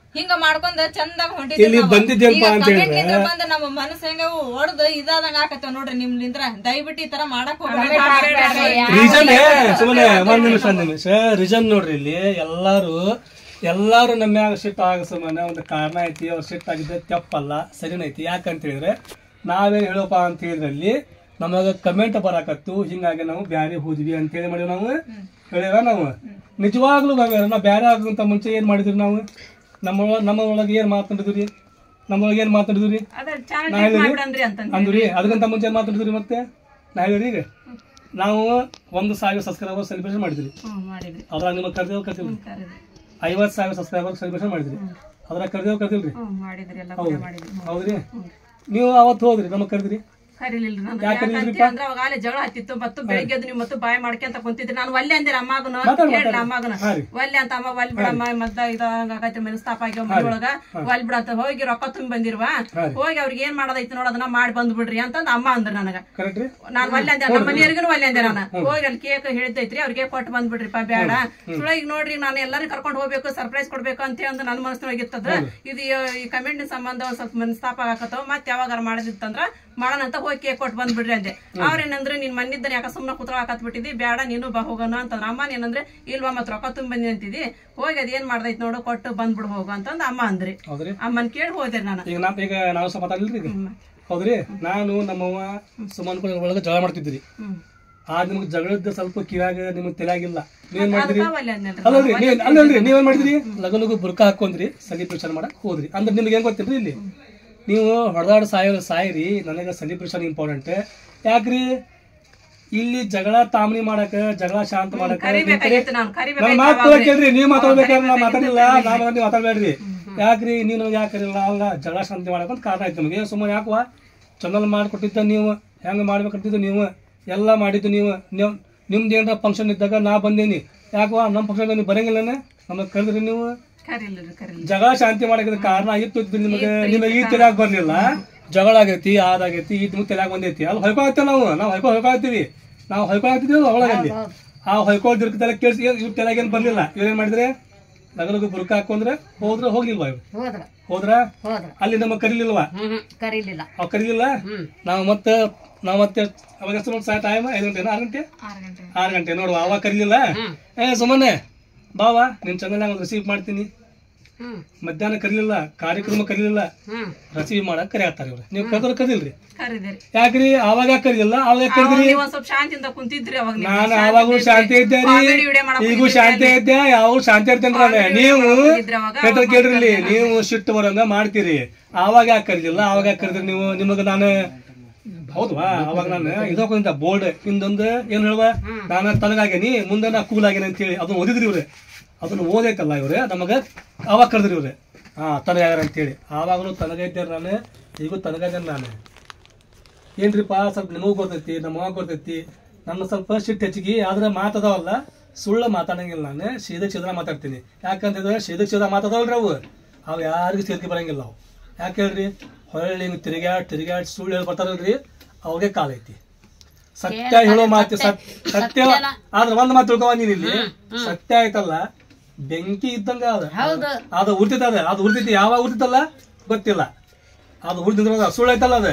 ಹಿಂಗ ಮಾಡ್ಕೊಂಡ್ ಚಂದಾಗ ಇಲ್ಲಿ ಬಂದಿದ್ದೇನಪ್ಪ ಅಂತ ಹೇಳಿದ್ರೆ- ಹೊಂಟಿದ್ವಿ ಬಂದ ನಮ್ಮ ಮನಸ್ಸ ಹೆಂಗ ಹೊಡೆದು ಇದಾದಂಗ ಆಕತ್ತವ ನೋಡ್ರಿ ನಿಮ್ಲಿಂದ್ರ ದಯವಿಟ್ಟು ಈ ತರ ಮಾಡಕ್ ಹೋಗ್ಬೇಡ್ರಿ ರೀಸನ್ ಸುಮ್ಮನೆ ಒಂದ್ ನಿಮಿಷ ಒಂದ್ ನಿಮಿಷ ರೀಸನ್ ನೋಡ್ರಿ ಇಲ್ಲಿ ಎಲ್ಲಾರು ಎಲ್ಲಾರು ನಮ್ಮ ಮ್ಯಾಗ ಶಿಫ್ಟ್ ಆಗ ಸುಮ್ಮನೆ ಒಂದು ಕಾರಣ ಐತಿ ಅವ್ರು ಶಿಫ್ಟ್ ಆಗಿದ್ದೆ ತಪ್ಪಲ್ಲ ಸರಿನ ಐತಿ ಯಾಕಂತ ಹೇಳಿದ್ರೆ ನಾವೇನ್ ಹೇಳೋಪ ಅಂತ ಹೇಳಿದ್ರಲ್ಲಿ ನಮಗ ಕಮೆಂಟ್ ಬರಾಕತ್ತು ಹಿಂಗಾಗಿ ನಾವು ಬ್ಯಾರೆ ಹೋದ್ವಿ ಅಂತ ಹೇಳಿ ಮಾಡಿವಿ ನಾವು ಹೇಳಿವ ನಾವು ನಿಜವಾಗ್ಲೂ ನಾವ್ ನಾವು ಬ್ಯಾರೆ ಆಗೋಂತ ಮುಂಚೆ ಏನ್ ಮಾಡಿದ್ವಿ ನಾವು ನಮ್ಮ ಒಳ- ನಮ್ಮ ಒಳಗೆ ಏನ್ ಮಾತಾಡಿದ್ವಿ ನಮ್ಮೊಳಗೆ ಏನ್ ಮಾತಾಡಿದ್ವಿ ಅದ ಚಾನಲ್ ನಾ ಹೇಳಿದ್ವಿ ಮಾಡ್ಬಿಡನ್ರಿ ಅಂತಂದ್ ಅಂದ್ರಿ ಅದಕ್ಕಿಂತ ಮುಂಚೆ ಏನ್ ಮಾತಾಡಿದ್ರಿ ಮತ್ತೆ ನಾ ಹೇಳಿದ್ರಿ ಈಗ ನಾವು ಒಂದು ಸಾವಿರ ಸಬ್ಸ್ಕ್ರೈಬರ್ ಸೆಲೆಬ್ರೇಷನ್ ಮಾಡಿದ್ರಿ ಹ್ಮ್ ಮಾಡಿದ್ರಿ ಅದ್ರಾಗ ನಿಮಗೆ ಕರ್ದೇವ್ ಕರ್ತಿಲ್ರಿ ಕರೆದ್ರಿ. ಐವತ್ತು ಸಾವಿರ ಸಬ್ಸ್ಕ್ರೈಬರ್ ಸೆಲೆಬ್ರೇಷನ್ ಮಾಡಿದ್ರಿ ಅದ್ರಾಗ ಕರ್ದೇವ್ ಕರ್ತಿಲ್ರಿ ಹ್ಮ್ ಮಾಡಿದ್ರಿ ಎಲ್ಲ ಹೌದು ಕೂಡ ಮಾಡಿದ್ರಿ ಹೌದ್ರಿ ನೀವು ಅವತ್ತು ಹೋದ್ರಿ ನಮಗ್ ಕರೆದ್ರಿ ಕರೀಲಿಲ್ರಿ ನಾನು ಯಾಕ್ ಯಾಕಂತ ಕರೀಲಿಲ್ರಿಪ್ಪ? ಅಂದ್ರೆ ಅವಾಗ ಅಲ್ಲೇ ಜಗಳ ಹತ್ತಿತ್ತು ಮತ್ತು ಬೆಳಿಗ್ಗೆ ಎದ್ದು ನೀವು ಮತ್ತು ಬಾಯಿ ಮಾಡ್ಕೊಂತ ಕುಂತಿದ್ರಿ ನಾನು ಒಲ್ಲೆ ಅಂದಿರ ಅಮ್ಮಗನ ಮಾತಾಡ್ ಹೇಳ್ರಿ ಮಾತಾಡ್. ಅಮ್ಮಗನ ಹಾ ರೀ. ಒಲ್ಲೆ ಅಂತ ಅಮ್ಮ ಒಲ್ ಬಿಡಮ್ಮ ಮದ್ದ ಇದಾಗೈತಿ ಮನಸ್ತಾಪ ಆಗ್ಯಾವ ಮನೆಯೊಳಗ ಒಲ್ ಬಿಡಂತ ಹೋಗಿ ರೊಕ್ಕ ತುಂಬಿ ಬಂದಿರ್ವ ಹೋಗಿ ಅವ್ರಿಗೆ ಏನ್ ಮಾಡೋದೈತಿ ನೋಡ್ ಅದನ್ನ ಮಾಡಿ ಬಂದ್ ಬಿಡ್ರಿ ಅಂತಂದ್ ಅಮ್ಮ ಅಂದ್ರ ನನಗ ಕರೆಕ್ಟ್ ರೀ ನಾನ್ ಒಲ್ಲೆ ಅಂದೆ ನಮ್ಮ ಮನೆಯವ್ರಿಗೂ ಒಲ್ಲೆ ಅಂದೆ ನಾನು ಹೋಗಿ ಅಲ್ಲಿ ಕೇಕ್ ಹೇಳಿದ್ದೈತ್ರಿ ಅವ್ರಿಗೆ ಕೊಟ್ಟು ಬಂದ್ ಬಿಡ್ರಿಪ್ಪ ಬೇಡ ಸುಳ್ಳ ಈಗ ನೋಡ್ರಿ ನಾನು ಎಲ್ಲಾರು ಕರ್ಕೊಂಡು ಹೋಗ್ಬೇಕು ಸರ್ಪ್ರೈಸ್ ಕೊಡ್ಬೇಕು ಅಂತ ಹೇಳಿ ನನ್ನ ಮನಸ್ಸಿನೊಳಗಿತ್ತದ ಇದು ಈ ಕಮೆಂಟ್ ಸಂಬಂಧ ಒಂದ್ ಸ್ವಲ್ಪ ಮನಸ್ತಾಪ ಆಗತ್ತವ ಮತ್ತೆ ಯಾವಾಗಾರ ಮಾಡೋದಿತ್ತಂದ್ರ ಮಾಡೋಣ ಅಂತ ಹೋಗಿ ಕೇಕ್ ಕೊಟ್ಟು ಬಂದ್ ಬಿಡ್ರಿ ಅಂದೆ ಅವ್ರೇನಂದ್ರೆ ನಿನ್ ಮನಿದ್ದನ್ ಯಾಕ ಸುಮ್ನ ಕುತ್ಕೊಳಕತ್ ಬಿಟ್ಟಿದಿ ಬೇಡ ನೀನು ಬಾ ಹೋಗೋಣ ಅಂತಂದ್ರ ಅಮ್ಮ ಏನಂದ್ರೆ ಇಲ್ವಾ ಮತ್ ರೊಕ್ಕ ತುಂಬ ಬಂದಿ ಅಂತಿದಿ ಹೋಗಿ ಅದೇನ್ ಮಾಡ್ದೈತ್ ನೋಡು ಕೊಟ್ಟು ಬಂದ್ಬಿಡು ಹೋಗು ಅಂತಂದ್ ಅಮ್ಮ ಅಂದ್ರಿ ಹೌದ್ರಿ ಅಮ್ಮನ್ ಕೇಳಿ ಹೋದೆ ನಾನು ಈಗ ನಾ ಈಗ ನಾವು ಸ್ವಲ್ಪ ಮಾತಾಡ್ಲಿಲ್ರಿ ಈಗ ಹೌದ್ರಿ ನಾನು ನಮ್ಮವ್ವ ಸುಮನ್ ಕೂಡ ಒಳಗೆ ಜಗಳ ಮಾಡ್ತಿದ್ರಿ ಹ್ಮ್ ಆಗ ನಿಮ್ಗೆ ಜಗಳದ ಸ್ವಲ್ಪ ಕಿವ್ಯಾಗ ನಿಮ್ಗೆ ತಲೆಯಾಗಿಲ್ಲ ನೀವೇನ್ ಮಾಡಿದ್ರಿ ಅದಕ್ಕ ಒಲ್ಲೆ ಅಂದ್ನಲ್ರಿ. ಅಲ್ಲಲ್ರಿ ನೀವ್ ಅಲ್ಲಲ್ರಿ ನೀವೇನ್ ಮಾಡಿದ್ರಿ ಲಗಲಗು ಬುರ್ಕ ಹಾಕೊಂಡ್ರಿ ಸೆಲಿಬ್ರೇಷನ್ ಮಾಡಕ್ ಹೋದ್ರಿ ಅಂದ್ರೆ ನಿಮ್ಗೆ ಏನ್ ಗೊತ್ತಿಲ್ರಿ ಇಲ್ಲಿ ನೀವು ಹೊಡೆದಾಡ ಸಾಯೋ ಸಾಯಿರಿ ನನಗೆ ಸೆಲಿಬ್ರೇಷನ್ ಇಂಪಾರ್ಟೆಂಟ್ ಯಾಕ್ರಿ ಇಲ್ಲಿ ಜಗಳ ತಾಮನಿ ಮಾಡಕ ಜಗಳ ಶಾಂತ ಮಾಡಕ ಕರಿಬೇಕಾಗಿತ್ತು ನಾನು ನನ್ನ ಕರಿಬೇಕಾಗಿತ್ತು ಮಾತು ಕೇಳ್ರಿ ನೀವ್ ಮಾತಾಡ್ಬೇಕಾದ್ರೆ ನಾ ಮಾತಾಡಿಲ್ಲ ನಾನು ನೀವು ಮಾತಾಡ್ಬೇಡ್ರಿ ಯಾಕ್ರಿ ನೀವು ನಮ್ಗೆ ಯಾಕರಿಲ್ಲ ಅಲ್ಲ ಜಗಳ ಶಾಂತಿ ಮಾಡಕ್ ಅಂತ ಕಾರಣ ಆಯ್ತು ನಮಗೆ ಸುಮ್ಮನೆ ಯಾಕವ ಚಂದಲ್ ಮಾಡ್ಕೊಟ್ಟಿದ್ದ ನೀವು ಹೆಂಗ್ ಮಾಡ್ಬೇಕಂತಿದ್ದು ನೀವು ಎಲ್ಲ ಮಾಡಿದ್ದು ನೀವು ನೀವು ನಿಮ್ದು ಏನಾರ ಫಂಕ್ಷನ್ ಇದ್ದಾಗ ನಾ ಬಂದೇನಿ ಯಾಕವ ನಮ್ಮ ಫಂಕ್ಷನ್ ನೀವು ಬರಂಗಿಲ್ಲನೆ ನಮಗೆ ಕರೆದ್ರಿ ನೀವು ಕರೀಲಿಲ್ರಿ ಕರೀಲಿ ಜಗಳ ಶಾಂತಿ ಮಾಡಕ್ಕೆ ಕಾರಣ ಇತ್ತು ಇದು ನಿಮಗೆ ನಿಮಗೆ ಈ ತಲೆಯಾಗ ಬರ್ಲಿಲ್ಲ ಜಗಳ ಆಗೈತಿ ಅದಾಗೈತಿ ಇದು ನಿಮ್ಗೆ ತಲೆಯಾಗ ಬಂದೈತಿ ಅಲ್ಲಿ ಹೊಯ್ಕೊಳತ್ತೇವೆ ನಾವು ನಾವು ಹೊಯ್ಕೊ ಹೊಯ್ಕೊಳ್ತೀವಿ ನಾವು ಹೊಯ್ಕೊಳತ್ತಿದ್ದೀವಿ ಒಳಗಲ್ಲಿ ಆ ಹೊಯ್ಕೊಳ್ ದಿರ್ಕದಲ್ಲ ಕೇಳಿಸಿ ಇವ್ರ ತಲೆಯಾಗ ಏನು ಬರ್ಲಿಲ್ಲ ಇವ್ರೇನ್ ಮಾಡಿದ್ರೆ ಲಗಲಗು ಬುರ್ಕ ಹಾಕೊಂಡ್ರೆ ಹೋದ್ರೆ ಹೋಗ್ಲಿಲ್ವಾ ಇವ್ರು ಹೋದ್ರ ಹೋದ್ರ ಹೋದ್ರ ಅಲ್ಲಿ ನಮಗೆ ಕರೀಲಿಲ್ವಾ ಹ್ಮ್ ಕರೀಲಿಲ್ಲ ಅವ್ ಕರೀಲಿಲ್ಲ ನಾವು ಮತ್ತೆ ನಾವು ಮತ್ತೆ ಅವಾಗ ಎಷ್ಟು ನೋಡಿ ಸಾಯ ಟೈಮ್ ಐದು ಗಂಟೆ ಆರು ಗಂಟೆ ಆರ್ ಗಂಟೆ ಆರು ಗಂಟೆ ನೋಡುವ ಅವಾಗ ಕರೀಲಿಲ್ಲ ಏ ಸುಮ್ಮನೆ ಬಾವಾ ನಿನ್ ಚಾನಲ್ ಒಂದು ರಿಸೀವ್ ಮಾಡ್ತೀನಿ ಹ್ಮ್ ಮಧ್ಯಾಹ್ನ ಕರೀಲಿಲ್ಲ ಕಾರ್ಯಕ್ರಮ ಕರೀಲಿಲ್ಲ ಹ್ಮ್ ರಿಸೀವ್ ಮಾಡಕ್ ಕರೆಯತ್ತಾರ ಇವ್ರು ನೀವು ಕರೆದ್ರೆ ಕರೀಲ್ರಿ ಕರೀದಿರಿ ಯಾಕ್ರಿ ಅವಾಗ ಕರೀಲಿಲ್ಲ ಅವಾಗ ಕರೆದ್ರಿ ನೀವು ಒಂದ್ ಸ್ವಲ್ಪ ಶಾಂತಿಯಿಂದ ಕುಂತಿದ್ರಿ ಅವಾಗ ನೀವು. ನಾನು ಅವಾಗೂ ಶಾಂತಿ ಇದ್ದೆ ರೀ Comedy video ಮಾಡಕ್ ಈಗೂ ಶಾಂತಿ ಇದ್ದೆ ಯಾವ ಶಾಂತಿ ಇರ್ತೇನ್ರಿ ನಾನು ನೀವು ಇದ್ರಿ ಅವಾಗ ಕೇಳ್ರಿ ಕೇಳ್ರಿ ನೀವು ಸಿಟ್ಟು ಬರಂಗ ಮಾಡ್ತೀರಿ ಆವಾಗ ಯಾಕೆ ಕರೀಲಿಲ್ಲ ಅವಾಗ ಯಾಕೆ ಕರೆದ್ರಿ ನೀವು ನಿಮಗೆ ನಾನು ಹೌದವಾ ಅವಾಗ ನಾನು ಇದಕ್ಕೊಂದ ಬೋರ್ಡ್ ಹಿಂದೊಂದು ಏನ್ ಹೇಳುವ ನಾನು ತನಗಾಗೇನಿ ಮುಂದೆ ನಾ ಕೂಲ್ ಆಗೇನಿ ಅಂತ ಹೇಳಿ ಅದನ್ನ ಓದಿದ್ರಿ ಇವ್ರೆ ಅದನ್ನ ಓದೈತಲ್ಲ ಇವ್ರೆ ನಮಗ ಅವಾಗ ಕರೆದ್ರಿ ಇವ್ರೆ ಹಾ ತನಗಾಗ್ಯಾರ ಅಂತೇಳಿ ಆವಾಗಲೂ ತನಗೈತೆ ನಾನು ಈಗೂ ತನಗೈತೆ ನಾನು ಏನ್ರಿಪ್ಪ ಸ್ವಲ್ಪ ನಿಮಗೂ ಗೊತ್ತೈತಿ ನಮಗ ಗೊತ್ತೈತಿ ನನ್ನ ಸ್ವಲ್ಪ ಸಿಟ್ಟು ಹೆಚ್ಚಿಗೆ ಆದ್ರೆ ಮಾತದವಲ್ಲ ಸುಳ್ಳು ಮಾತಾಡಂಗಿಲ್ಲ ನಾನು ಸೀದಕ್ ಸೀದಾ ಮಾತಾಡ್ತೀನಿ ಯಾಕಂತಂದ್ರೆ ಸೀದಕ್ ಸೀದಾ ಮಾತಾದವಲ್ರಿ ಅವು ಅವು ಯಾರಿಗೂ ಸೇರ್ಕೆ ಬರಂಗಿಲ್ಲ ಅವು ಯಾಕೆ ಹೇಳ್ರಿ ಹೊಳ್ಳಿ ಹಿಂಗೆ ತಿರುಗಾಡ್ ತಿರುಗಾಡ್ ಸುಳ್ಳು ಹೇಳಿ ಬರ್ತಾರಲ್ರಿ ಅವ್ರಿಗೆ ಕಾಲ ಐತಿ ಸತ್ಯ ಹೇಳೋ ಮಾತು ಸತ್- ಸತ್ಯ ಆದ್ರೆ ಒಂದ್ ಮಾತು ತಿಳ್ಕೊ ನೀನ್ ಇಲ್ಲಿ ಸತ್ಯ ಆಯ್ತಲ್ಲ ಬೆಂಕಿ ಇದ್ದಂಗ ಅದ ಹೌದು ಅದು ಉರ್ತಿತ್ತದ ಅದು ಉರ್ತಿತ್ತು ಯಾವಾಗ ಉರ್ತಿತ್ತಲ್ಲ ಗೊತ್ತಿಲ್ಲ ಅದು ಉರ್ತಿದ್ರ ಸುಳ್ಳು ಐತಲ್ಲ ಅದು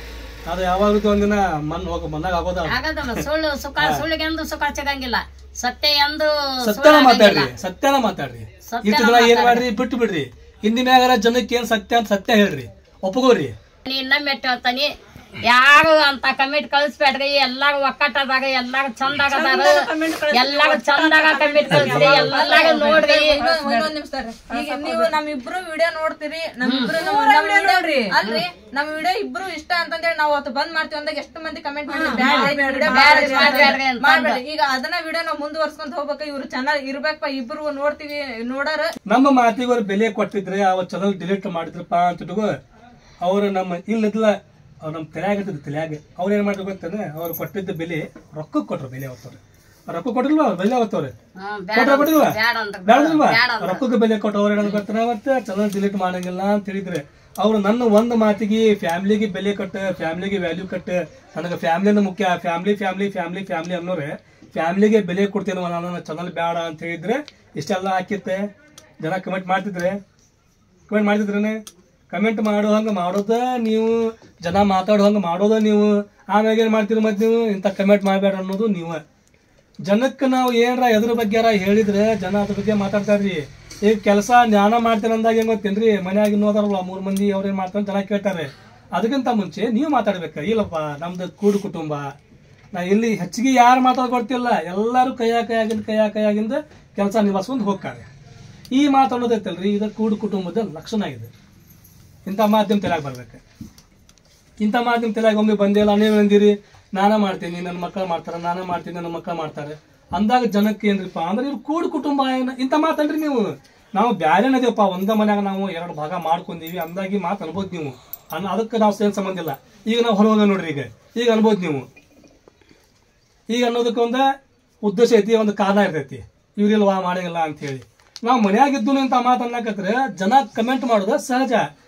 ಅದು ಯಾವಾಗ ಒಂದಿನ ಮಣ್ಣು ಹೋಗ ಮಣ್ಣಾಗ ಆಗೋದ ಆಗದಲ್ಲ ಸುಳ್ಳು ಸುಖ ಸುಳ್ಳಿಗೆ ಎಂದು ಸುಖ ಸಿಗಂಗಿಲ್ಲ ಸತ್ಯ ಎಂದು ಸತ್ಯನ ಮಾತಾಡ್ರಿ ಸತ್ಯನ ಮಾತಾಡ್ರಿ ಸತ್ಯನ ಇಷ್ಟು ದಿನ ಏನ್ ಮಾಡ್ರಿ ಬಿಟ್ಟು ಬಿಡ್ರಿ ಹಿಂದಿನ ಮ್ಯಾಗಾರ ಜನಕ್ಕೆ ಏನ್ ಸತ್ಯ ಅಂತ ಸತ್ಯ ಹೇಳ್ರಿ ಒಪ್ಪಗೋರಿ ನೀ ಇನ್ನೊಮ್ಮೆ ಹೇಳ್ತಾನಿ ಯಾರು ಅಂತ ಕಮಿಟ್ ಕಳಿಸ್ಬೇಡ್ರಿ ಎಲ್ಲಾರು ಒಕ್ಕಟ್ಟದಾಗ ಎಲ್ಲಾರು ಚಂದಾಗ ಅದಾರ ಎಲ್ಲಾರು ಚಂದಾಗ ಕಮಿಟ್ ಕಳಿಸ್ರಿ ಎಲ್ಲಾರು ನೋಡ್ರಿ ಒಂದೊಂದ್ ನಿಮಿಷ ತಡ್ರಿ. ಈಗ ನೀವು ನಮ್ಮಿಬ್ರು ವಿಡಿಯೋ ನೋಡ್ತೀರಿ ನಮ್ಮಿಬ್ರು ನಮ್ಮ- ನಮ್ಮ ವಿಡಿಯೋ ಅಲ್ರಿ ನಮ್ ವಿಡಿಯೋ ಇಬ್ರು ಇಷ್ಟ ಅಂತಂದೇಳಿ ನಾವು ಅವತ್ತು ಬಂದ್ ಮಾಡ್ತೀವಿ ಅಂದಾಗ ಎಷ್ಟು ಮಂದಿ ಕಮೆಂಟ್ ಮಾಡಿದ್ರಿ ಬ್ಯಾಡ್ರಿ, ವಿಡಿಯೋ ಬ್ಯಾಡ್ರಿ, ಮಾಡ್ಬೇಡ್ರಿ ಅಂತ ಮಾಡ್ಬೇಡ್ರಿ. ಈಗ ಅದನ್ನ ವಿಡಿಯೋ ನಾವು ಮುಂದುವರ್ಸ್ಕೊಂತ ಹೋಗ್ಬೇಕು ಇವ್ರು ಚೆನ್ನಾಗಿ ಇರ್ಬೇಕಪ್ಪ ಇಬ್ರು ನೋಡ್ತೀವಿ ನೋಡಾರ ನಮ್ಮ ಮಾತಿಗೆ ಅವ್ರು ಬೆಲೆ ಕೊಟ್ಟಿದ್ರೆ ಅವ ಚಲೋ ಡಿಲೀಟ್ ಮಾಡಿದ್ರಪ್ಪ ಅಂತ ಇಟ್ಕೋ ಅವ್ರು ನಮ್ಮ ಇಲ್ಲದ್ಲ ಅವ್ರು ನಮ್ಮ ತಲೆಯಾಗ ಇರ್ತದೆ ತಲೆಯಾಗ ಅವ್ರು ಏನ್ ಮಾಡಿದ್ರು ಗೊತ್ತೇನೆ ಅವ್ರು ಕೊಟ್ಟಿದ್ದ ಬೆಲೆ ರೊಕ್ಕಕ್ಕೆ ಕೊಟ್ರು ಬೆಲೆ ಅವತ್ತವ್ರು ರೊಕ್ಕ ಕೊಟ್ಟಿಲ್ವಾ ಬೆಲೆ ಅವತ್ತವ್ರು ಹ್ಮ್, ಕೊಟ್ರ ಕೊಟ್ಟಿಲ್ವಾ ಬ್ಯಾಡ ಅಂದ್ರ ಬೇಡಲ್ವಾ ಬ್ಯಾಡ ಅಂದ್ರ ರೊಕ್ಕಕ್ಕೆ ಬೆಲೆ ಕೊಟ್ಟು ಅವ್ರು ಏನಾದ್ರು ಗೊತ್ತಾರ ಮತ್ತೆ ಚಲೋ ಡಿಲೀಟ್ ಮಾಡಂಗಿಲ್ಲ ಅಂತ ಹೇಳಿದ್ರೆ ಅವ್ರು ನನ್ನ ಒಂದು ಮಾತಿಗೆ ಫ್ಯಾಮಿಲಿಗೆ ಬೆಲೆ ಕಟ್ಟ ಫ್ಯಾಮಿಲಿಗೆ ವ್ಯಾಲ್ಯೂ ಕಟ್ಟ ನನಗೆ ಫ್ಯಾಮಿಲಿನ ಮುಖ್ಯ ಫ್ಯಾಮಿಲಿ ಫ್ಯಾಮಿಲಿ ಫ್ಯಾಮಿಲಿ ಫ್ಯಾಮಿಲಿ ಅನ್ನೋರೆ ಫ್ಯಾಮಿಲಿಗೆ ಬೆಲೆ ಕೊಡ್ತೇನವ ನಾನು ಚಾನಲ್ ಬೇಡ ಅಂತ ಹೇಳಿದ್ರೆ ಇಷ್ಟೆಲ್ಲ ಹಾಕಿತ್ತೆ ಜನ ಕಮೆಂಟ್ ಮಾಡ್ತಿದ್ರೆ ಕಮೆಂಟ್ ಮಾಡ್ತಿದ್ರೇನೆ ಕಮೆಂಟ್ ಮಾಡೋ ಹಂಗೆ ಮಾಡೋದ ನೀವು ಜನ ಮಾತಾಡೋ ಹಂಗೆ ಮಾಡೋದ ನೀವು ಆಮ್ಯಾಗ ಏನು ಮಾಡ್ತೀರಿ ಮತ್ತೆ ನೀವು ಇಂಥ ಕಮೆಂಟ್ ಮಾಡಬೇಡ ಅನ್ನೋದು ನೀವು ಜನಕ್ಕೆ ನಾವು ಏನಾರ ಎದ್ರ ಬಗ್ಗೆರ ಹೇಳಿದ್ರೆ ಜನ ಅದ್ರ ಬಗ್ಗೆ ಮಾತಾಡ್ತಾರ್ರಿ ಈಗ ಕೆಲಸ ಜ್ಞಾನ ಮಾಡ್ತೇನೆ ಅಂದಾಗ ಹೆಂಗ್ ಗೊತ್ತೇನ್ರಿ ಮನ್ಯಾಗ ಇನ್ನೋದಾರಲ್ಲ ಮೂರ್ ಮಂದಿ ಅವ್ರೇನ್ ಮಾಡ್ತಾರೆ ಜನ ಕೇಳ್ತಾರೆ ಅದಕ್ಕಿಂತ ಮುಂಚೆ ನೀವು ಮಾತಾಡ್ಬೇಕು ಇಲ್ಲಪ್ಪ ನಮ್ದು ಕೂಡು ಕುಟುಂಬ ನಾ ಇಲ್ಲಿ ಹೆಚ್ಚಿಗೆ ಯಾರು ಮಾತಾಡ್ಕೊಡ್ತಿಲ್ಲ ಎಲ್ಲರೂ ಕೈಯ ಕೈಯಾಗಿಂದ ಕೈಯ ಕೈಯಾಗಿಂದ ಕೆಲಸ ನಿಭಾಯಿಸ್ಕೊಂಡು ಹೋಗ್ತಾರೆ ಈ ಮಾತು ಅನ್ನೋದೈತಲ್ರಿ ಇದು ಕೂಡು ಕುಟುಂಬದ ಲಕ್ಷಣ ಇದೆ ಇಂಥ ಮಾಧ್ಯಮ ತಲೆಯಾಗ ಬರ್ಬೇಕು ಇಂಥ ಮಾಧ್ಯಮ ತಲೆಯಾಗ ಒಮ್ಮೆ ಬಂದಿಲ್ಲ ನೀವು ಅಂದಿರಿ ನಾನೇ ಮಾಡ್ತೀನಿ ನನ್ನ ಮಕ್ಕಳು ಮಾಡ್ತಾರೆ ನಾನೇ ಮಾಡ್ತೀನಿ ನನ್ನ ಮಕ್ಕಳು ಮಾಡ್ತಾರೆ ಅಂದಾಗ ಜನಕ್ಕೆ ಏನ್ರಿಪ್ಪ ಅಂದ್ರೆ ಇವ್ರು ಕೂಡು ಕುಟುಂಬ ಏನ ಇಂಥ ಮಾತಲ್ರಿ ನೀವು ನಾವು ಬ್ಯಾರೆ ನದಿಯಪ್ಪ ಒಂದ ಮನ್ಯಾಗ ನಾವು ಎರಡು ಭಾಗ ಮಾಡ್ಕೊಂಡೀವಿ ಅಂದಾಗಿ ಮಾತು ಅನ್ಬೋದು ನೀವು ಅನ್ ಅದಕ್ಕೆ ನಾವು ಸೇನ್ ಸಂಬಂಧ ಇಲ್ಲ ಈಗ ನಾವು ಹೊರಗೋದ ನೋಡ್ರಿ ಈಗ ಈಗ ಅನ್ಬೋದು ನೀವು ಈಗ ಅನ್ನೋದಕ್ಕೆ ಒಂದು ಉದ್ದೇಶ ಐತಿ ಒಂದು ಕಾರಣ ಇರ್ತೈತಿ ಇವ್ರಿಲ್ವಾ ಮಾಡಂಗಿಲ್ಲ ಅಂತ ಹೇಳಿ ನಾವು ಮನ್ಯಾಗಿದ್ದು ಇಂಥ ಮಾತು ಅನ್ನಕತ್ರೆ ಜನ ಕಮೆಂಟ್ ಮಾಡೋದು ಸಹಜ